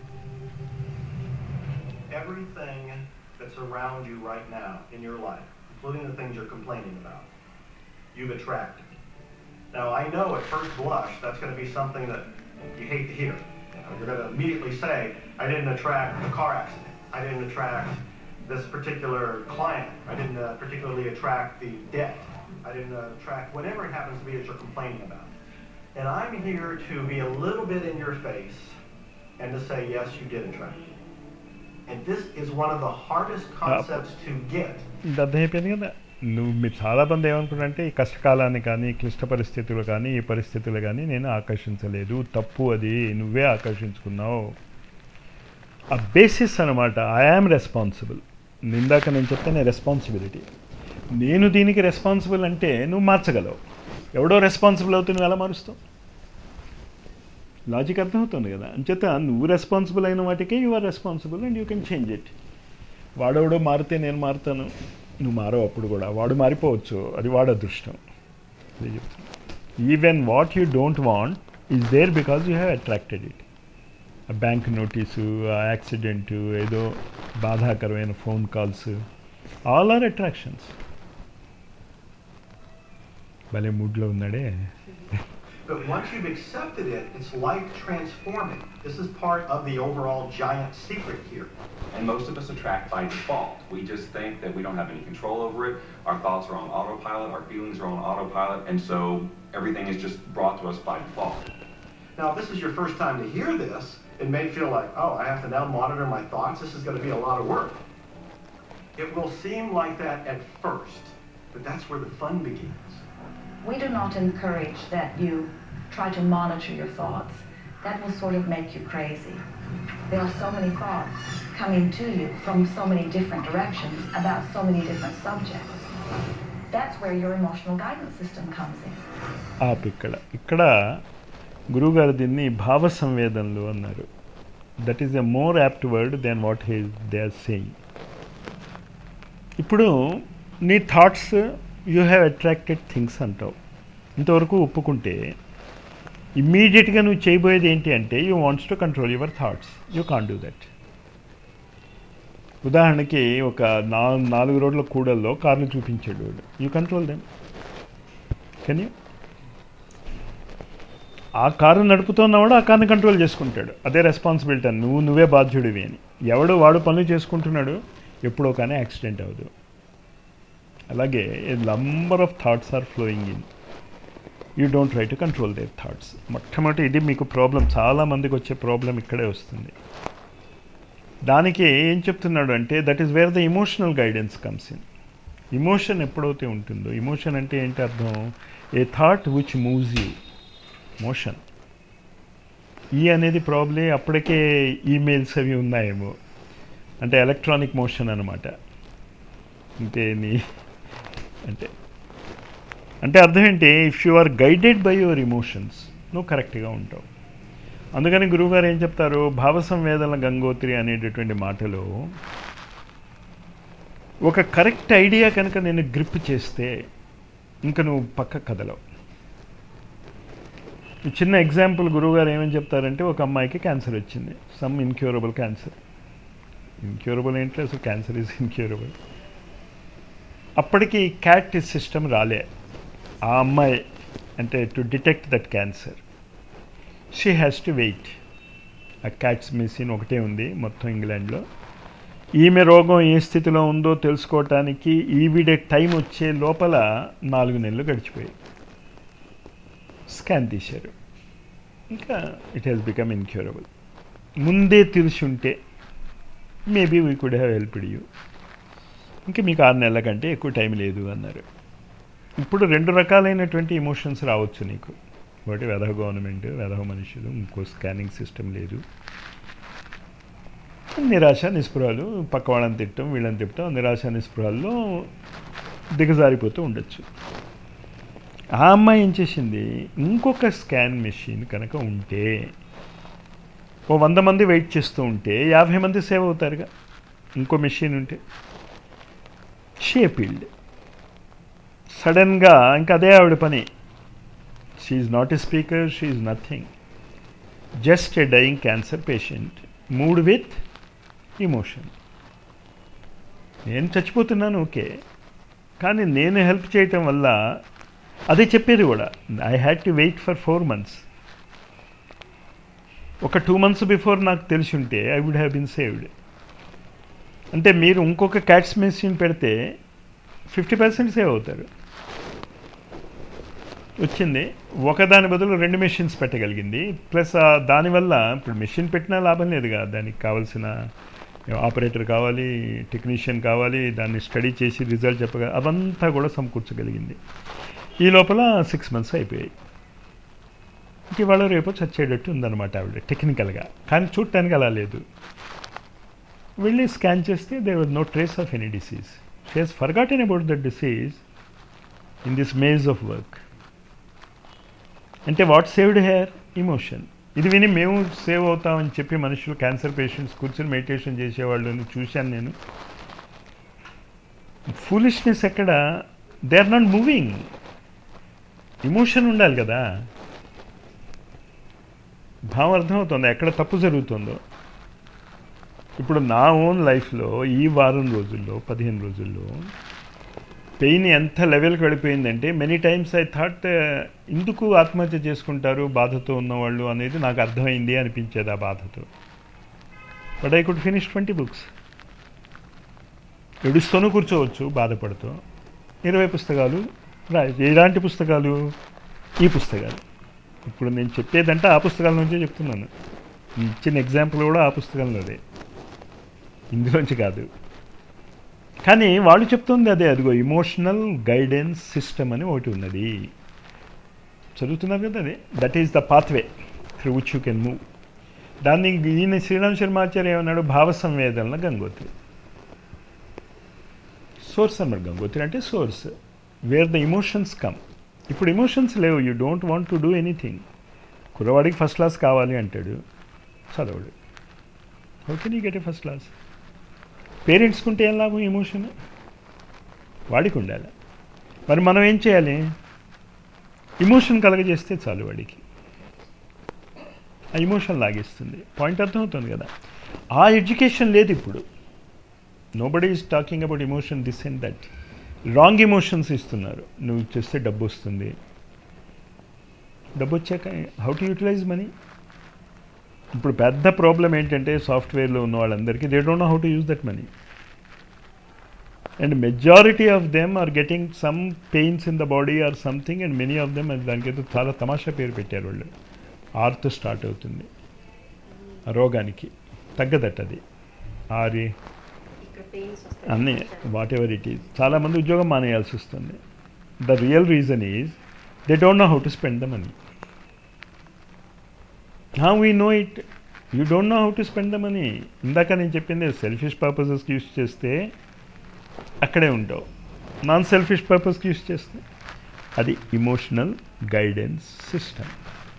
Everything that's around you right now in your life, including the things you're complaining about, you've attracted. Now, I know at first blush that's going to be something that you hate to hear. You know, you're going to immediately say, I didn't attract a car accident. I didn't attract this particular client. I didn't uh, particularly attract the debt. I didn't uh, attract whatever it happens to be that you're complaining about. And I'm here to be a little bit in your face and to say, yes, you did attract. And this is one of the hardest concepts to get. ఇంకా అర్థమైపోయింది కదా నువ్వు మీరు చాలామంది ఏమనుకుంటారంటే ఈ కష్టకాలాన్ని కానీ క్లిష్ట పరిస్థితులు కానీ ఈ పరిస్థితులు కానీ నేను ఆకర్షించలేదు తప్పు అది నువ్వే ఆకర్షించుకున్నావు ఆ బేసిస్ అనమాట ఐఆమ్ రెస్పాన్సిబుల్ ఇందాక నేను చెప్తాను రెస్పాన్సిబిలిటీ నేను దీనికి రెస్పాన్సిబుల్ అంటే నువ్వు మార్చగలవు ఎవడో రెస్పాన్సిబుల్ అవుతుంది నువ్వు ఎలా మారుస్తావు లాజిక్ అర్థమవుతుంది కదా అంచేత నువ్వు రెస్పాన్సిబుల్ అయిన వాటికే you are responsible and you can change it వాడెవడో మారితే నేను మారుతాను నువ్వు మారవు అప్పుడు కూడా వాడు మారిపోవచ్చు అది వాడు అదృష్టం అదే చెప్తున్నా even what you don't want is there because you have attracted it ఆ బ్యాంక్ నోటీసు ఆ యాక్సిడెంట్ ఏదో బాధాకరమైన phone calls all are attractions భలే మూడ్లో ఉన్నాడే But once you've accepted it, it's life transforming. This is part of the overall giant secret here. And most of us attract by default. We just think that we don't have any control over it. Our thoughts are on autopilot, our feelings are on autopilot, and so everything is just brought to us by default. Now, if this is your first time to hear this, it may feel like, oh, I have to now monitor my thoughts. This is going to be a lot of work. It will seem like that at first, but that's where the fun begins. We do not encourage that you try to monitor your thoughts. That will sort of make you crazy. There are so many thoughts coming to you from so many different directions about so many different subjects. That's where your emotional guidance system comes in. ఆపు ఇక్కడ ఇక్కడ గురువుగారు దీన్ని భావ సంవేదనలు అన్నారు that is a more apt word then what he they are saying ఇప్పుడు నీ thoughts you have attracted things అంటావు ఇంతవరకు ఒప్పుకుంటే ఇమ్మీడియట్గా నువ్వు చేయబోయేది ఏంటి అంటే you wants to control your thoughts you can do that ఉదాహరణకి ఒక నా నాలుగు రోడ్ల కూడల్లో కార్లు చూపించాడు వాడు యూ కంట్రోల్ దెమ్ కానీ ఆ కారు నడుపుతున్నవాడు ఆ కార్ని కంట్రోల్ చేసుకుంటాడు అదే రెస్పాన్సిబిలిటీ అని నువ్వు నువ్వే బాధ్యుడివి అని ఎవడు వాడు పనులు చేసుకుంటున్నాడు ఎప్పుడో కానీ యాక్సిడెంట్ అవ్వదు అలాగే a number of thoughts are flowing in you don't try to control their thoughts మొట్టమొదటి ఇది మీకు ప్రాబ్లం చాలామందికి వచ్చే ప్రాబ్లం ఇక్కడే వస్తుంది దానికి ఏం చెప్తున్నాడు అంటే that is where the emotional guidance comes in emotion ఎప్పుడైతే ఉంటుందో ఇమోషన్ అంటే ఏంటి అర్థం a thought which moves you motion ఈ అనేది ప్రాబ్లీ అప్పటికే ఈమెయిల్స్ అవి ఉన్నాయేమో అంటే ఎలక్ట్రానిక్ మోషన్ అనమాట అంటే నీ అంటే అంటే అర్థం ఏంటి if you are guided by your emotions నువ్వు కరెక్ట్గా ఉంటావు అందుకని గురువుగారు ఏం చెప్తారు భావ సంవేదన గంగోత్రి అనేటటువంటి మాటలో ఒక కరెక్ట్ ఐడియా కనుక నేను గ్రిప్ చేస్తే ఇంకా నువ్వు పక్క కదలవు ఈ చిన్న ఎగ్జాంపుల్ గురువుగారు ఏమని చెప్తారంటే ఒక అమ్మాయికి క్యాన్సర్ వచ్చింది సమ్ ఇన్క్యూరబుల్ క్యాన్సర్ ఇన్క్యూరబుల్ ఏంటి అసలు క్యాన్సర్ ఈజ్ ఇన్క్యూరబుల్ అప్పటికి క్యాట్ సిస్టమ్ రాలే ఆ అమ్మాయి అంటే to detect that cancer she has to wait ఆ క్యాట్స్ మెషిన్ ఒకటే ఉంది మొత్తం ఇంగ్లాండ్లో ఈమె రోగం ఏ స్థితిలో ఉందో తెలుసుకోవటానికి ఈవిడే టైం వచ్చే లోపల నాలుగు నెలలు గడిచిపోయాయి స్కాన్ తీశారు ఇంకా ఇట్ హ్యాస్ బికమ్ ఇన్క్యూరబుల్ ముందే తెలిసి ఉంటే maybe we could have helped you ఇంకా మీకు ఆరు నెలల కంటే ఎక్కువ టైం లేదు అన్నారు ఇప్పుడు రెండు రకాలైనటువంటి ఇమోషన్స్ రావచ్చు నీకు ఒకటి వెధవ గవర్నమెంట్ వెధవ మనుషులు ఇంకో స్కానింగ్ సిస్టమ్ లేదు నిరాశ నిస్పృహలు పక్క వాళ్ళని తిట్టడం వీళ్ళని తిట్టడం నిరాశ నిస్పృహల్లో దిగజారిపోతూ ఉండొచ్చు ఆ అమ్మాయి ఏం చేసింది ఇంకొక స్కాన్ మెషిన్ కనుక ఉంటే ఓ వంద మంది వెయిట్ చేస్తూ ఉంటే యాభై మంది సేవ్ అవుతారుగా ఇంకో మెషిన్ ఉంటే షేపిల్డ్ సడన్గా ఇంకా అదే ఆవిడ పని she's not a speaker she's nothing just a dying cancer patient mood with emotion నేను చచ్చిపోతున్నాను ఓకే కానీ నేను హెల్ప్ చేయటం వల్ల అదే చెప్పేది కూడా I had to wait for four months ఒక టూ మంత్స్ బిఫోర్ నాకు తెలిసి ఉంటే I would have been saved అంటే మీరు ఇంకొక క్యాట్స్ మెషిన్ పెడితే ఫిఫ్టీ పర్సెంట్ సేవ్ అవుతారు వచ్చింది ఒకదాని బదులు రెండు మెషిన్స్ పెట్టగలిగింది ప్లస్ దానివల్ల ఇప్పుడు మెషిన్ పెట్టినా లాభం లేదుగా దానికి కావాల్సిన ఆపరేటర్ కావాలి టెక్నీషియన్ కావాలి దాన్ని స్టడీ చేసి రిజల్ట్ చెప్పగా అవంతా కూడా సమకూర్చగలిగింది ఈ లోపల సిక్స్ మంత్స్ అయిపోయాయి ఇంక ఇవాళ రేపు చచ్చేటట్టు ఉందన్నమాట ఆవిడ టెక్నికల్గా కానీ చూడటానికి అలా లేదు వెళ్ళి స్కాన్ చేస్తే there was no trace of any disease she has forgotten about the disease in this maze of work అంటే వాట్ సేవ్డ్ హెయిర్ ఇమోషన్ ఇది విని మేము సేవ్ అవుతామని చెప్పి మనుషులు క్యాన్సర్ పేషెంట్స్ కూర్చొని మెడిటేషన్ చేసేవాళ్ళని చూశాను నేను ఫూలిష్నెస్ ఎక్కడ they are not moving emotion ఉండాలి కదా భావం అర్థమవుతుంది ఎక్కడ తప్పు జరుగుతుందో ఇప్పుడు నా ఓన్ లైఫ్లో ఈ వారం రోజుల్లో పదిహేను రోజుల్లో పెయిన్ ఎంత లెవెల్కి వెళ్ళిపోయిందంటే మెనీ టైమ్స్ ఐ థాట్ ఎందుకు ఆత్మహత్య చేసుకుంటారు బాధతో ఉన్నవాళ్ళు అనేది నాకు అర్థమైంది అనిపించేది ఆ బాధతో but I could finish twenty books ఏడుస్తూనూ కూర్చోవచ్చు బాధపడుతూ ఇరవై పుస్తకాలు రా ఎలాంటి పుస్తకాలు ఈ పుస్తకాలు ఇప్పుడు నేను చెప్పేదంటే ఆ పుస్తకాల నుంచే చెప్తున్నాను ఇచ్చిన ఎగ్జాంపుల్ కూడా ఆ పుస్తకంలోదే ఇందులోంచి కాదు కానీ వాళ్ళు చెప్తుంది అదే అదిగో ఇమోషనల్ గైడెన్స్ సిస్టమ్ అని ఒకటి ఉన్నది చదువుతున్నారు కదా అదే that is the pathway through which you can move దాన్ని ఈయన శ్రీరామ్ శర్మాచార్య ఏమన్నాడు భావ సంవేదనల గంగోత్రి సోర్స్ అన్నారు గంగోత్రి అంటే source where the emotions come ఇప్పుడు ఇమోషన్స్ లేవు you don't want to do anything కుర్రవాడికి ఫస్ట్ క్లాస్ కావాలి అంటాడు చదవడు ఓకే నీ గెట్ ఏ ఫస్ట్ క్లాస్ పేరెంట్స్కి ఉంటే ఏం లాభం ఎమోషన్ వాడికి ఉండాలి మరి మనం ఏం చేయాలి ఇమోషన్ కలగజేస్తే చాలు వాడికి ఆ ఇమోషన్ లాగేస్తుంది పాయింట్ అర్థమవుతుంది కదా ఆ ఎడ్యుకేషన్ లేదు ఇప్పుడు nobody is talking about emotion this and that wrong emotions ఇస్తున్నారు నువ్వు చేస్తే డబ్బు వస్తుంది డబ్బు వచ్చాక హౌ టు యూటిలైజ్ మనీ ఇప్పుడు పెద్ద ప్రాబ్లం ఏంటంటే సాఫ్ట్వేర్లో ఉన్న వాళ్ళందరికీ they don't know how to use that money and majority of them are getting some pains in the body or something and many of them దానికైతే చాలా తమాషా పేరు పెట్టారు వాళ్ళు ఆర్తో స్టార్ట్ అవుతుంది ఆ రోగానికి తగ్గదట అది ఆరి అన్నీ వాట్ ఎవర్ ఇట్ ఈజ్ చాలామంది ఉద్యోగం మానేయాల్సి వస్తుంది the real reason is they don't know how to spend the money how we know it you don't know how to spend the money ఇందాక నేను చెప్పింది సెల్ఫిష్ పర్పసెస్కి యూస్ చేస్తే అక్కడే ఉంటావు నాన్ సెల్ఫిష్ పర్పస్కి యూస్ చేస్తే అది ఇమోషనల్ గైడెన్స్ సిస్టమ్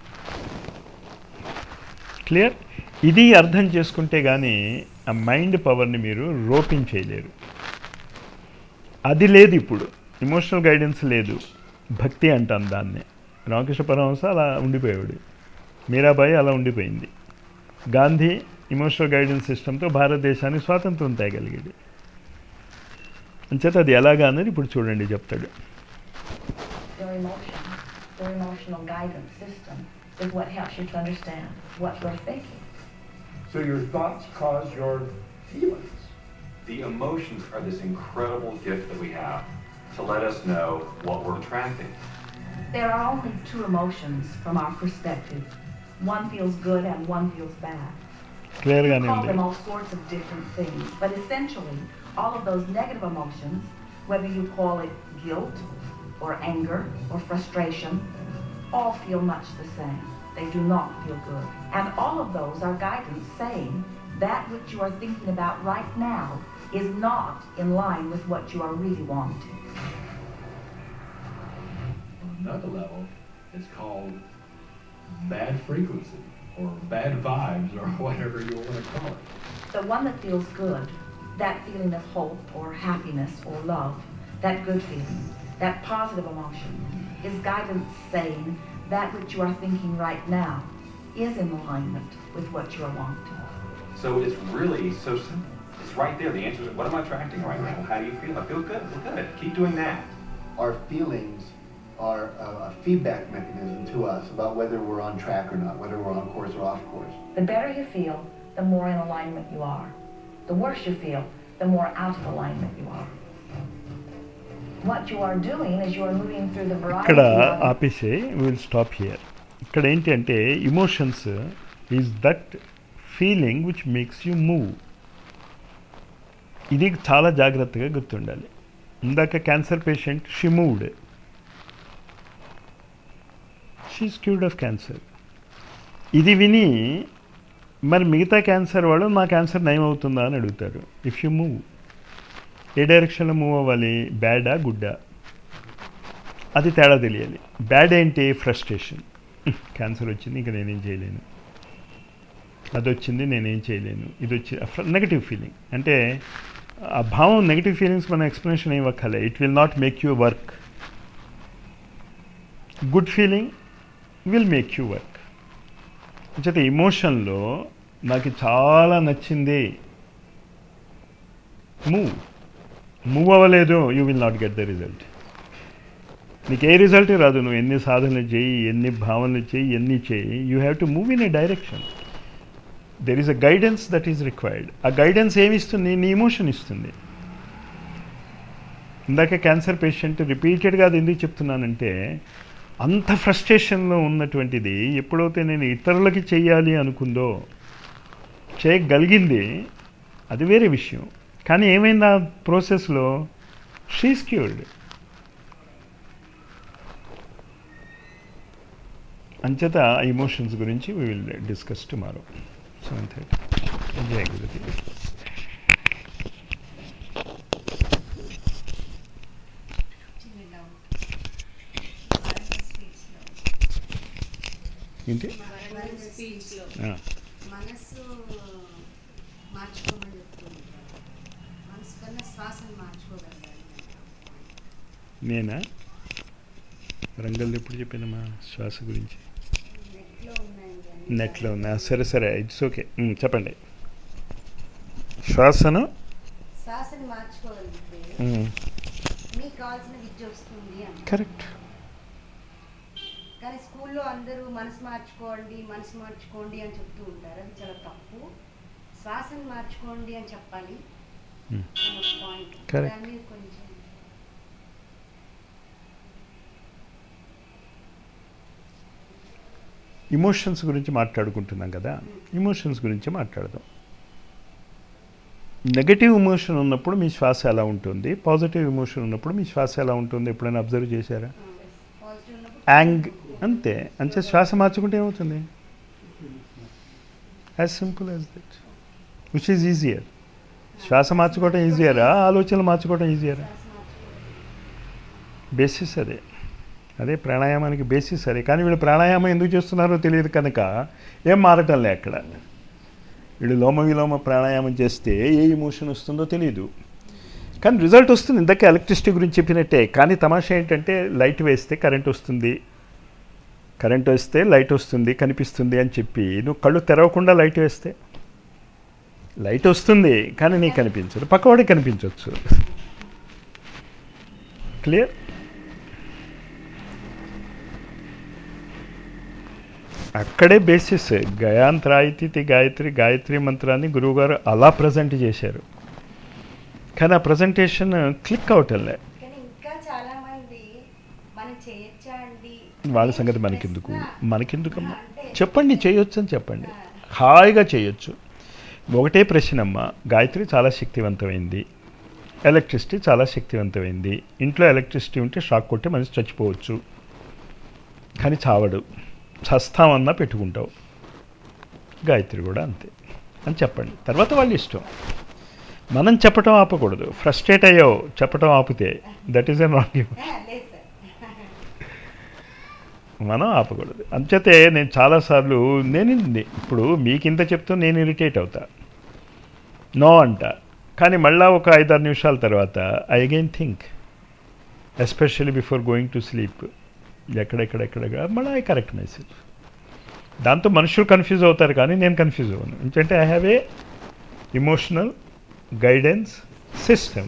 క్లియర్ ఇది అర్థం చేసుకుంటే కానీ ఆ మైండ్ పవర్ని మీరు రోపింగ్ చేయలేరు అది లేదు ఇప్పుడు ఇమోషనల్ గైడెన్స్ లేదు భక్తి అంటాను దాన్నే రామకృష్ణ పరమహంస అలా ఉండిపోయాడు మీరాబాయి అలా ఉండిపోయింది గాంధీ ఇమోషనల్ గైడెన్స్ సిస్టంతో భారతదేశానికి స్వాతంత్రం తేగలిగాడు అంచేత అది ఎలాగా అన్నది ఇప్పుడు చూడండి చెప్తాడు Their emotions, their emotional guidance system is what helps you to understand what you're thinking. So your thoughts cause your feelings. The emotions are this incredible gift that we have to let us know what we're attracting. There are only two emotions from our perspective. One feels good and one feels bad. క్లియర్గానే call ఉంది them all sorts of different things, but essentially, all of those negative emotions, whether you call it guilt or anger or frustration, all feel much the same. They do not feel good. And all of those are guidance saying that which you are thinking about right now is not in line with what you are really wanting. On another level, it's called bad frequency or bad vibes or whatever you want to call it. The one that feels good, that feeling of hope or happiness or love, that good feeling, that positive emotion, is guidance saying that which you are thinking right now is in alignment with what you are wanting. So it's really so simple. It's right there. The answer is, what am I attracting right now? How do you feel? I feel good. Well, good. Keep doing that. Our feelings are a, a feedback mechanism to us about whether we're on track or not, whether we're on course or off course. The better you feel, the more in alignment you are. The worse you feel, the more out of alignment you are. What you are doing is you are moving through the variety ఇక్కడ of ఆపేసి will stop here ఇక్కడ ఏంటి అంటే emotions is that feeling which makes you move ఇది చాలా జాగ్రత్తగా గుర్తుండాలి ఇందాక cancer patient she moved she's cured of cancer ఇది విని మరి మిగతా క్యాన్సర్ వాళ్ళు నా క్యాన్సర్ నయం అవుతుందా అని అడుగుతారు ఇఫ్ యూ మూవ్ ఏ డైరెక్షన్లో మూవ్ అవ్వాలి బ్యాడా గుడ్డా అది తేడా తెలియాలి బ్యాడ్ ఏంటి ఫ్రస్ట్రేషన్ క్యాన్సర్ వచ్చింది ఇంకా నేనేం చేయలేను అది వచ్చింది నేనేం చేయలేను ఇది వచ్చి నెగటివ్ ఫీలింగ్ అంటే ఆ భావం నెగటివ్ ఫీలింగ్స్ మన ఎక్స్ప్లెనేషన్ ఏం వక్కలే it will not make you work good feeling will make you work చేత ఎమోషన్లో నాకు చాలా నచ్చింది మూవ్ మూవ్ అవ్వలేదు you will not get the result నీకు ఏ రిజల్ట్ రాదు నువ్వు ఎన్ని సాధనలు చేయి ఎన్ని భావనలు చేయి ఎన్ని చేయి you have to move in a direction there is a guidance that is required ఆ గైడెన్స్ ఏమి ఇస్తుంది నీ ఇమోషన్ ఇస్తుంది ఇందాక క్యాన్సర్ పేషెంట్ రిపీటెడ్గా అది ఎందుకు చెప్తున్నానంటే అంత ఫ్రస్ట్రేషన్లో ఉన్నటువంటిది ఎప్పుడైతే నేను ఇతరులకి చెయ్యాలి అనుకుందో చేయగలిగింది అది వేరే విషయం కానీ ఏమైంది ఆ ప్రాసెస్లో షీస్ క్యూర్డ్ అంచేత ఆ ఇమోషన్స్ గురించి we will discuss tomorrow seven thirty Jaya Gurudev ఏంటి స్పీచ్లో ఆ. మనసు మార్చుకోమని చెప్తుంటారు మనసు కన్నా శ్వాసను మార్చుకోగలగాలి నేనా రంగల్ ఎప్పుడు చెప్పానమ్మా శ్వాస గురించి నెట్లో ఉన్నాయండి నెట్లో ఉన్నా సరే సరే ఇట్స్ ఓకే చెప్పండి శ్వాసను శ్వాసని మార్చుకోగలిగితే మ్, మీకు కావాల్సిన విద్య వస్తుంది అని కరెక్ట్ కానీ స్కూల్లో అందరూ మనసు మార్చుకోండి మనసు మార్చుకోండి అని చెప్తూ ఉంటారు అది చాలా తప్పు శ్వాసను మార్చుకోండి అని చెప్పాలి Hmm. అని ఒక పాయింట్ Correct. దాని మీద కొంచెం ఇమోషన్స్ గురించి మాట్లాడుకుంటున్నాం కదా ఇమోషన్స్ గురించి మాట్లాడదాం నెగటివ్ ఇమోషన్ ఉన్నప్పుడు మీ శ్వాస ఎలా ఉంటుంది పాజిటివ్ ఇమోషన్ ఉన్నప్పుడు మీ శ్వాస ఎలా ఉంటుంది ఎప్పుడైనా అబ్జర్వ్ చేశారా పాజిటివ్ ఉన్నప్పుడు యాంగ్ అంతే అంతే శ్వాస మార్చుకుంటే ఏమవుతుంది as simple as that which is easier శ్వాస మార్చుకోవటం ఈజియరా ఆలోచనలు మార్చుకోవటం ఈజియరా బేసిస్ అదే అదే ప్రాణాయామానికి బేసిస్ అదే కానీ వీళ్ళు ప్రాణాయామం ఎందుకు చేస్తున్నారో తెలియదు కనుక ఏం మారటం లే అక్కడ వీళ్ళు లోమ విలోమ ప్రాణాయామం చేస్తే ఏ ఇమోషన్ వస్తుందో తెలియదు కానీ రిజల్ట్ వస్తుంది ఇందాక ఎలక్ట్రిసిటీ గురించి చెప్పినట్టే కానీ తమాషా ఏంటంటే లైట్ వేస్తే కరెంట్ వస్తుంది కరెంట్ వస్తే లైట్ వస్తుంది కనిపిస్తుంది అని చెప్పి నువ్వు కళ్ళు తెరవకుండా లైట్ వేస్తే లైట్ వస్తుంది కానీ నీకు కనిపించదు పక్కవాడికి కనిపించవచ్చు క్లియర్ అక్కడే బేసిస్ గయాంత్రాయితీ గాయత్రి గాయత్రి మంత్రాన్ని గురువుగారు అలా ప్రజెంట్ చేశారు కానీ ఆ ప్రజెంటేషన్ క్లిక్ అవటంలే కానీ ఇంకా చాలా మంది మనం చేయొచ్చా అండి వాళ్ళ సంగతి మనకెందుకు మనకెందుకమ్మా చెప్పండి చేయొచ్చు అని చెప్పండి హాయిగా చేయొచ్చు ఒకటే ప్రశ్న అమ్మ గాయత్రి చాలా శక్తివంతమైంది ఎలక్ట్రిసిటీ చాలా శక్తివంతమైంది ఇంట్లో ఎలక్ట్రిసిటీ ఉంటే షాక్ కొట్టి మనిషి చచ్చిపోవచ్చు కానీ చావడు చస్తామన్నా పెట్టుకుంటావు గాయత్రి కూడా అంతే అని చెప్పండి తర్వాత వాళ్ళ ఇష్టం మనం చెప్పటం ఆపకూడదు ఫ్రస్ట్రేట్ అయ్యావు చెప్పటం ఆపితే దట్ ఈస్ ఎన్ రాంగ్ లేదు సార్ మనం ఆపకూడదు అంచేతే నేను చాలాసార్లు నేను నే- ఇప్పుడు మీకు ఇంత చెప్తూ నేను ఇరిటేట్ అవుతా నో అంట కానీ మళ్ళా ఒక ఐదారు నిమిషాల తర్వాత I again think especially before going to sleep ఎక్కడెక్కడెక్కడ మళ్ళీ ఐ కరెక్ట్ మై సెల్ఫ్ దాంతో మనుషులు కన్ఫ్యూజ్ అవుతారు కానీ నేను కన్ఫ్యూజ్ అవ్వను ఎందుకంటే I have a emotional guidance system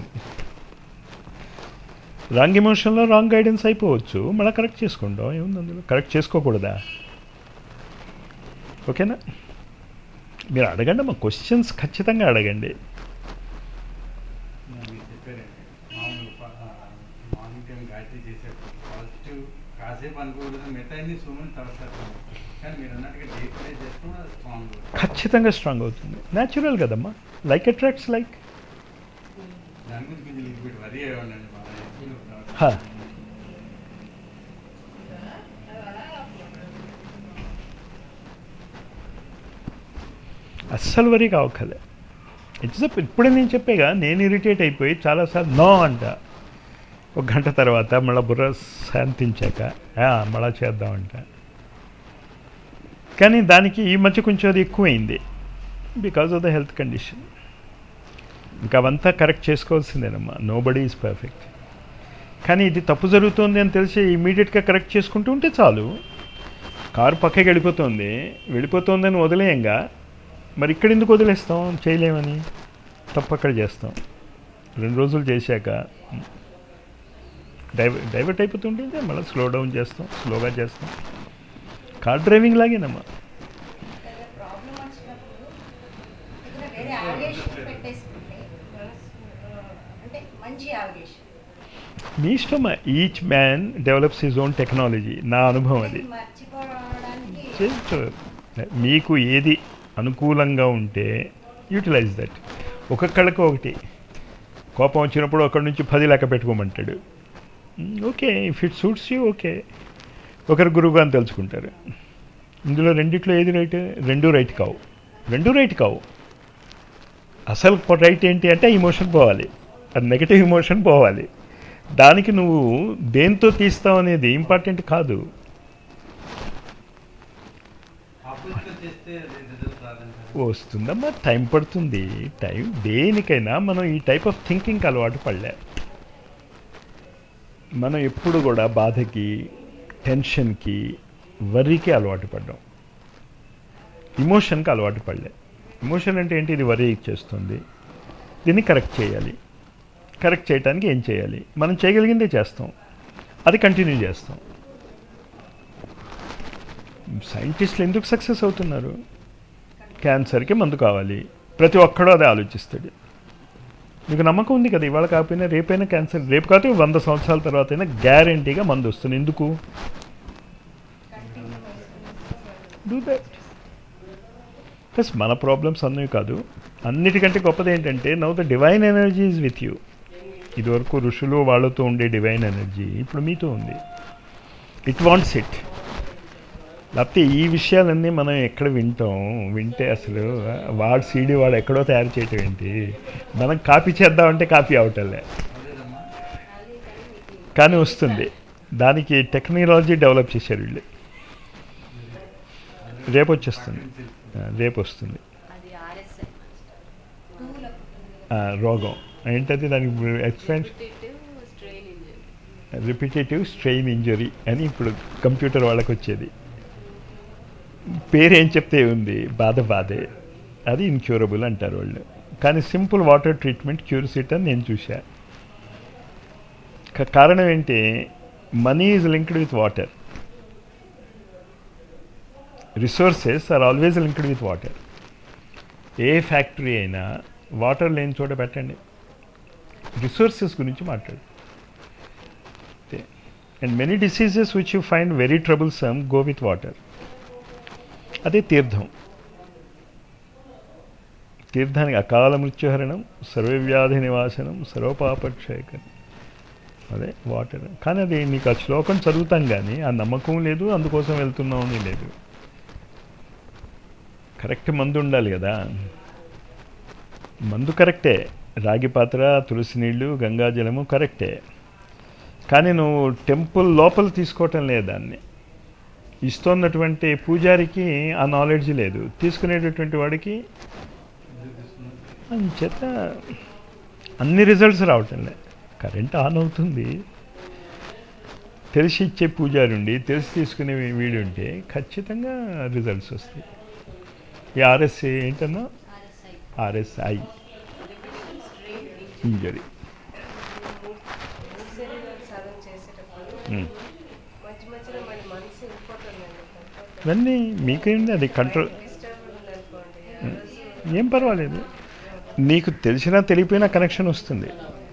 wrong ఎమోషన్లో రాంగ్ గైడెన్స్ అయిపోవచ్చు మళ్ళీ కరెక్ట్ చేసుకుంటాం ఏముంది అందులో కరెక్ట్ చేసుకోకూడదా ఓకేనా మీరు అడగండి మా క్వశ్చన్స్ ఖచ్చితంగా అడగండి మీరు చెప్పారండి మామూలు ప- ఆ, మార్నింగ్ టైం గాయత్రి చేసేప్పుడు పాజిటివ్ కాసేపు అనుకోకూడదు మిగతా అన్ని సోమని తర్వాత కానీ మీరు అన్నట్టుగా డే ప్లే చేస్తే కూడా స్ట్రాంగ్ ఖచ్చితంగా స్ట్రాంగ్ అవుతుంది న్యాచురల్ కదమ్మా లైక్ అట్రాక్ట్స్ లైక్ దాని గురించి కొంచెం లింక్ పెట్టి వరీ అయ్యండి బాగా హా. అస్సలు వరీ కావక్కలే ఇట్స్ ఇప్పుడే నేను చెప్పేగా నేను ఇరిటేట్ అయిపోయి చాలాసార్లు నో అంట ఒక గంట తర్వాత మళ్ళీ బుర్ర శాంతించాక "ఆ, మళ్ళా చేద్దామంట కానీ దానికి ఈ మధ్య కొంచెం అది ఎక్కువైంది because of the health condition ఇంకా అవంతా కరెక్ట్ చేసుకోవాల్సిందేనమ్మా నో బడీ ఈజ్ పర్ఫెక్ట్ కానీ ఇది తప్పు జరుగుతోంది అని తెలిసి ఇమీడియట్గా కరెక్ట్ చేసుకుంటూ ఉంటే చాలు కారు పక్కకి వెళ్ళిపోతుంది వెళ్ళిపోతుందని వదిలేయంగా మరి ఇక్కడ ఎందుకు వదిలేస్తాం చేయలేమని తప్పు అక్కడ చేస్తాం రెండు రోజులు చేశాక డైవ డైవర్ట్ అయిపోతుంటే మళ్ళీ స్లో డౌన్ చేస్తాం స్లోగా చేస్తాం కార్ డ్రైవింగ్ లాగేనమ్మా ప్రాబ్లం వచ్చినప్పుడు ఇక్కడ వేరే అవగేషన్ పెట్టేసుకుంటే అంటే మంచి అవగేషన్ మీ ఇష్టమా each man develops his own technology నా అనుభవం అది మర్చిపోవడానికి చేయొచ్చు మీకు ఏది అనుకూలంగా ఉంటే యూటిలైజ్ దట్ ఒక్కొక్కళ్ళకి ఒకటి కోపం వచ్చినప్పుడు ఒకరి నుంచి పది లెక్క పెట్టుకోమంటాడు okay if it suits you okay ఒకరు గురువుగా అని తెలుసుకుంటారు ఇందులో రెండిట్లో ఏది రైట్ రెండు రైట్ కావు రెండు రైట్ కావు అసలు రైట్ ఏంటి అంటే ఇమోషన్ పోవాలి అది నెగటివ్ ఇమోషన్ పోవాలి దానికి నువ్వు దేంతో తీస్తావు అనేది ఇంపార్టెంట్ కాదు ఆపోజిట్ చేస్తే అది రిజల్ట్ రాదంటారు వస్తుందమ్మా టైం పడుతుంది టైం దేనికైనా మనం ఈ టైప్ ఆఫ్ థింకింగ్కి అలవాటు పడలే మనం ఎప్పుడు కూడా బాధకి టెన్షన్కి వర్రీకి అలవాటు పడ్డాం ఇమోషన్కి అలవాటు పడలే ఇమోషన్ అంటే ఏంటి ఇది వరీ చేస్తుంది దీన్ని కరెక్ట్ చేయాలి కరెక్ట్ చేయడానికి ఏం చేయాలి మనం చేయగలిగిందే చేస్తాం అది కంటిన్యూ చేస్తాం సైంటిస్టులు ఎందుకు సక్సెస్ అవుతున్నారు క్యాన్సర్కి మందు కావాలి ప్రతి ఒక్కడూ అదే ఆలోచిస్తాడు మీకు నమ్మకం ఉంది కదా ఇవాళ కాకపోయినా రేపైనా క్యాన్సర్ రేపు కాకపోతే వంద సంవత్సరాల తర్వాత అయినా గ్యారంటీగా మందు వస్తుంది ఎందుకు డూ దట్ ప్లస్ మన ప్రాబ్లమ్స్ అన్నవి కాదు అన్నిటికంటే గొప్పది ఏంటంటే now the divine energy is with you ఇదివరకు ఋషులు వాళ్ళతో ఉండే డివైన్ ఎనర్జీ ఇప్పుడు మీతో ఉంది ఇట్ వాంట్స్ ఇట్ లేకపోతే ఈ విషయాలన్నీ మనం ఎక్కడ వింటాం వింటే అసలు వాడు సీడీ వాడు ఎక్కడో తయారు చేయటం ఏంటి మనం కాపీ చేద్దామంటే కాపీ అవటంలే కానీ వస్తుంది దానికి టెక్నాలజీ డెవలప్ చేశారు వీళ్ళు రేపు వచ్చేస్తుంది ఆ, రేపు వస్తుంది అది ఆర్ఎస్ఐ టూలో ఆ, రోగం ఏంటది దానికి expense strain injury repetitive strain injury అని ఇప్పుడు కంప్యూటర్ వాళ్ళకి వచ్చేది పేరు ఏం చెప్తే ఉంది బాధ బాధే అది ఇన్క్యూరబుల్ అంటారు వాళ్ళు కానీ simple water treatment cures it అని నేను చూసా క- కారణం ఏంటి money is linked with water resources are always linked with water a factory అయినా వాటర్ లేని చోట పెట్టండి రిసోర్సెస్ గురించి మాట్లాడు and many diseases which you find very troublesome go with water అదే తీర్థం తీర్థానికి అకాల మృత్యుహరణం సర్వవ్యాధి నివాసనం సర్వపాపక్షయకరం అదే వాటర్ కానీ అది నీకు ఆ శ్లోకం చదువుతాం కానీ ఆ నమ్మకం లేదు అందుకోసం వెళ్తున్నాం అని లేదు కరెక్ట్ మందు ఉండాలి కదా మందు కరెక్టే రాగి పాత్ర తులసి నీళ్ళు గంగాజలము కరెక్టే కానీ నువ్వు టెంపుల్ లోపల తీసుకోవటం లేదు దాన్ని ఇస్తున్నటువంటి పూజారికి ఆ నాలెడ్జ్ లేదు తీసుకునేటటువంటి వాడికి చేత అన్ని రిజల్ట్స్ రావటం లే కరెంట్ ఆన్ అవుతుంది తెలిసి ఇచ్చే పూజారి ఉండి తెలిసి తీసుకునే వీడు ఉంటే ఖచ్చితంగా రిజల్ట్స్ వస్తాయి ఈ ఆర్ఎస్ఏ ఏంటన్నా ఆర్ఎస్ఐ ఇంజరీ సాధన చేసేటప్పుడు మ్మ్. మధ్య మధ్యలో మన మనసు వెళ్ళిపోతుందండి ఇవన్నీ మీకేంది అది కంట్రోల్ డిస్టర్బ్ ఉందనుకోండి ఏం పర్వాలేదు నీకు తెలిసినా తెలియపోయినా కనెక్షన్ వస్తుంది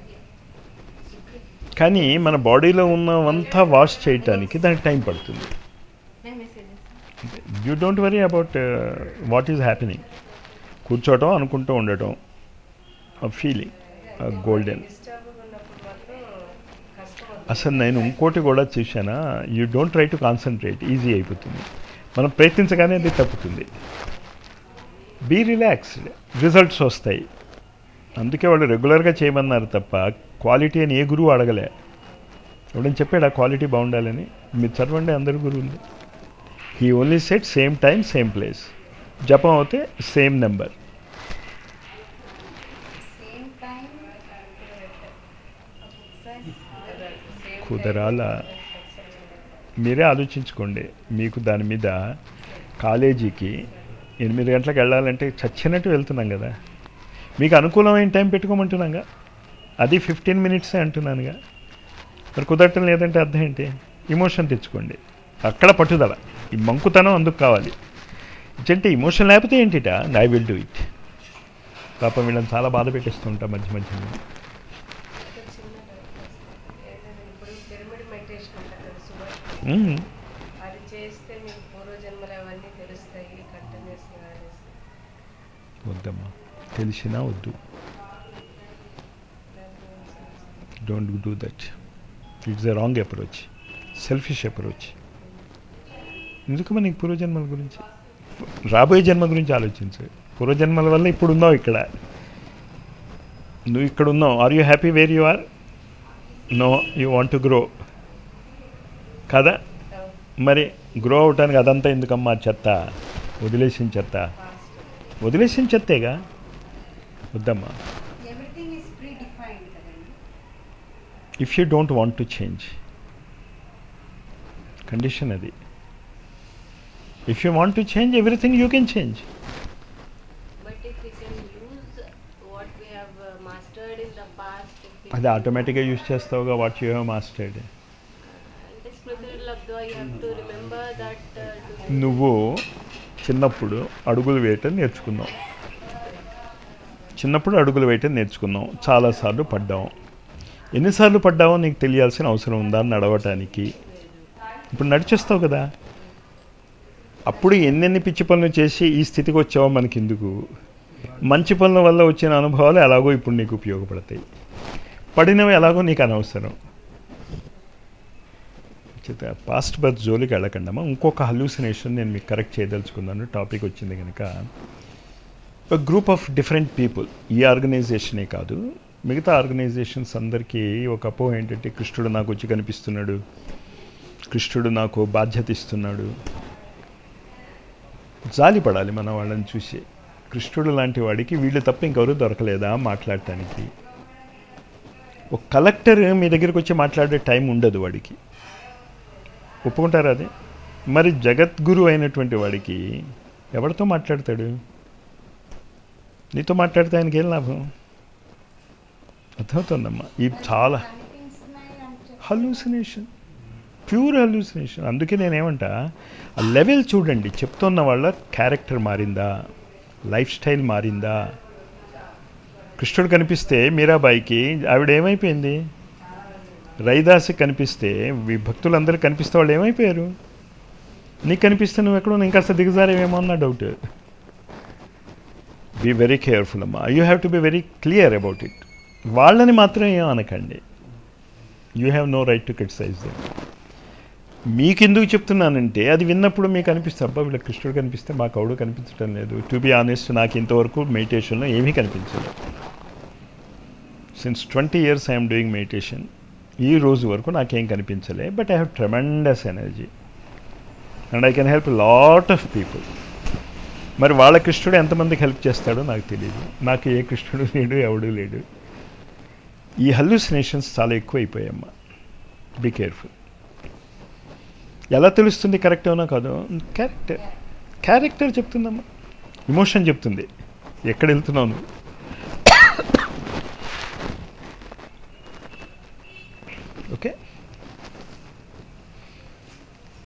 కానీ మన బాడీలో ఉన్నవంతా వాష్ చేయటానికి దానికి టైం పడుతుంది you don't worry about what is happening కూర్చోవటం అనుకుంటూ ఉండటం ఫీలింగ్ గోల్డెన్ డిస్టర్బ్ ఉన్నప్పుడు మాత్రం కష్టం అసలు నేను ఇంకోటి కూడా చూశానా you don't try to concentrate easy అయిపోతుంది మనం ప్రయత్నించగానే అది తప్పుతుంది బీ రిలాక్స్డ్ రిజల్ట్స్ వస్తాయి అందుకే వాళ్ళు రెగ్యులర్గా చేయమన్నారు తప్ప క్వాలిటీ అని ఏ గురువు అడగలే ఎవడని చెప్పాడు ఆ క్వాలిటీ బాగుండాలని మీరు చదవండి అందరు గురువులు he only set same time same place జపం అవుతే సేమ్ నెంబర్ సేమ్ టైం కుదరాల మీరే ఆలోచించుకోండి మీకు దాని మీద కాలేజీకి ఎనిమిది గంటలకు వెళ్ళాలంటే చచ్చినట్టు వెళ్తున్నాం కదా మీకు అనుకూలమైన టైం పెట్టుకోమంటున్నాగా అది ఫిఫ్టీన్ మినిట్సే అంటున్నానుగా మరి కుదరటం లేదంటే అర్థం ఏంటి ఇమోషన్ తెచ్చుకోండి అక్కడ పట్టుదల ఈ మంకుతనం అందుకు కావాలి అంటే ఇమోషన్ లేకపోతే ఏంటిట ఐ విల్ డూ ఇట్ పాపం వీళ్ళని చాలా బాధ పెట్టేస్తూ ఉంటా మధ్య మధ్యలో ఇప్పుడు పిరమిడ్ మెడిటేషన్ అంటారు కదా సుభాష్ మ్మ్. అది చేస్తే మీకు పూర్వజన్మలు అవన్నీ తెలుస్తాయి కంటిన్యూస్గా అనేసి వద్దమ్మా తెలిసినా వద్దు don't do that it's a wrong approach selfish approach ఎందుకు మనకి పూర్వజన్మల గురించి రాబోయే జన్మ గురించి ఆలోచించు పూర్వజన్మల వల్ల ఇప్పుడు ఉన్నావు ఇక్కడ నువ్వు ఇక్కడ ఉన్నావు are you happy where you are no you want to grow కదా మరి గ్రో అవటానికి అదంతా ఎందుకమ్మా చెత్త వదిలేసిన చెత్త వదిలేసిన చెత్తేగా వద్దమ్మా ఎవ్రీథింగ్ ఈస్ ప్రీ డిఫైన్డ్ కదండి if you don't want to change condition అది if you want to change everything you can change But if we can use what we have uh, mastered in the past, if we అది ఆటోమేటిక్గా use చేస్తావుగా what you have mastered this Smriti Labdwa, you have to remember that uh, to నువ్వు చిన్నప్పుడు అడుగులు వేయటం నేర్చుకున్నావు చిన్నప్పుడు అడుగులు వేయటం నేర్చుకున్నావు చాలాసార్లు పడ్డావు ఎన్నిసార్లు పడ్డావో నీకు తెలియాల్సిన అవసరం ఉందా నడవటానికి ఇప్పుడు నడిచేస్తావు కదా అప్పుడు ఎన్నెన్ని పిచ్చి పనులు చేసి ఈ స్థితికి వచ్చావో మనకెందుకు మంచి పనుల వల్ల వచ్చిన అనుభవాలు ఎలాగో ఇప్పుడు నీకు ఉపయోగపడతాయి పడినవి ఎలాగో నీకు అనవసరం చేత పాస్ట్ బర్త్ జోలికి వెళ్ళకండమ్మా ఇంకొక హల్యూసినేషన్ నేను మీకు కరెక్ట్ చేయదలుచుకున్నాను టాపిక్ వచ్చింది కనుక ఒక గ్రూప్ ఆఫ్ డిఫరెంట్ పీపుల్ ఈ ఆర్గనైజేషనే కాదు మిగతా ఆర్గనైజేషన్స్ అందరికీ ఒక అపోహ ఏంటంటే కృష్ణుడు నాకు వచ్చి కనిపిస్తున్నాడు కృష్ణుడు నాకు బాధ్యత ఇస్తున్నాడు జాలి పడాలి మన వాళ్ళని చూసి కృష్ణుడు లాంటి వాడికి వీళ్ళు తప్ప ఇంకెవరు దొరకలేదా మాట్లాడటానికి ఒక కలెక్టర్ మీ దగ్గరికి వచ్చి మాట్లాడే టైం ఉండదు వాడికి ఒప్పుకుంటారా అది మరి జగద్గురు అయినటువంటి వాడికి ఎవరితో మాట్లాడతాడు నీతో మాట్లాడితే ఆయనకి ఏం లాభం అర్థమవుతుందమ్మా ఈ చాలా హల్యూసినేషన్ ప్యూర్ హల్యూసినేషన్ అందుకే నేనేమంటా ఆ లెవెల్ చూడండి చెప్తున్న వాళ్ళ క్యారెక్టర్ మారిందా లైఫ్ స్టైల్ మారిందా కృష్ణుడు కనిపిస్తే మీరాబాయికి ఆవిడ ఏమైపోయింది రైదాసి కనిపిస్తే ఈ భక్తులందరూ కనిపిస్తే వాళ్ళు ఏమైపోయారు నీకు కనిపిస్తే నువ్వు ఎక్కడో ఇంకాస్త దిగజారేమో అన్న డౌట్ బీ వెరీ కేర్ఫుల్ అమ్మా you have to be very clear about it వాళ్ళని మాత్రం ఏం అనకండి you have no right to criticise them మీకు ఎందుకు చెప్తున్నానంటే అది విన్నప్పుడు మీకు అనిపిస్తుంది అబ్బా వీళ్ళ కృష్ణుడు కనిపిస్తే మాకు అవుడు కనిపించడం లేదు టు బి ఆనెస్ట్ నాకు ఇంతవరకు మెడిటేషన్లో ఏమీ కనిపించలేదు since twenty years I'm doing meditation ఈ రోజు వరకు నాకేం కనిపించలే but I have tremendous energy and I can help lot of people మరి వాళ్ళ కృష్ణుడు ఎంతమందికి హెల్ప్ చేస్తాడో నాకు తెలియదు నాకు ఏ కృష్ణుడు లేడు ఎవడు లేడు ఈ హల్యూసినేషన్స్ చాలా ఎక్కువైపోయామ్మా బీ కేర్ఫుల్ ఎలా తెలుస్తుంది కరెక్ట్ అవునా కాదు క్యారెక్టర్ క్యారెక్టర్ చెప్తుందమ్మా ఇమోషన్ చెప్తుంది ఎక్కడ వెళ్తున్నావు నువ్వు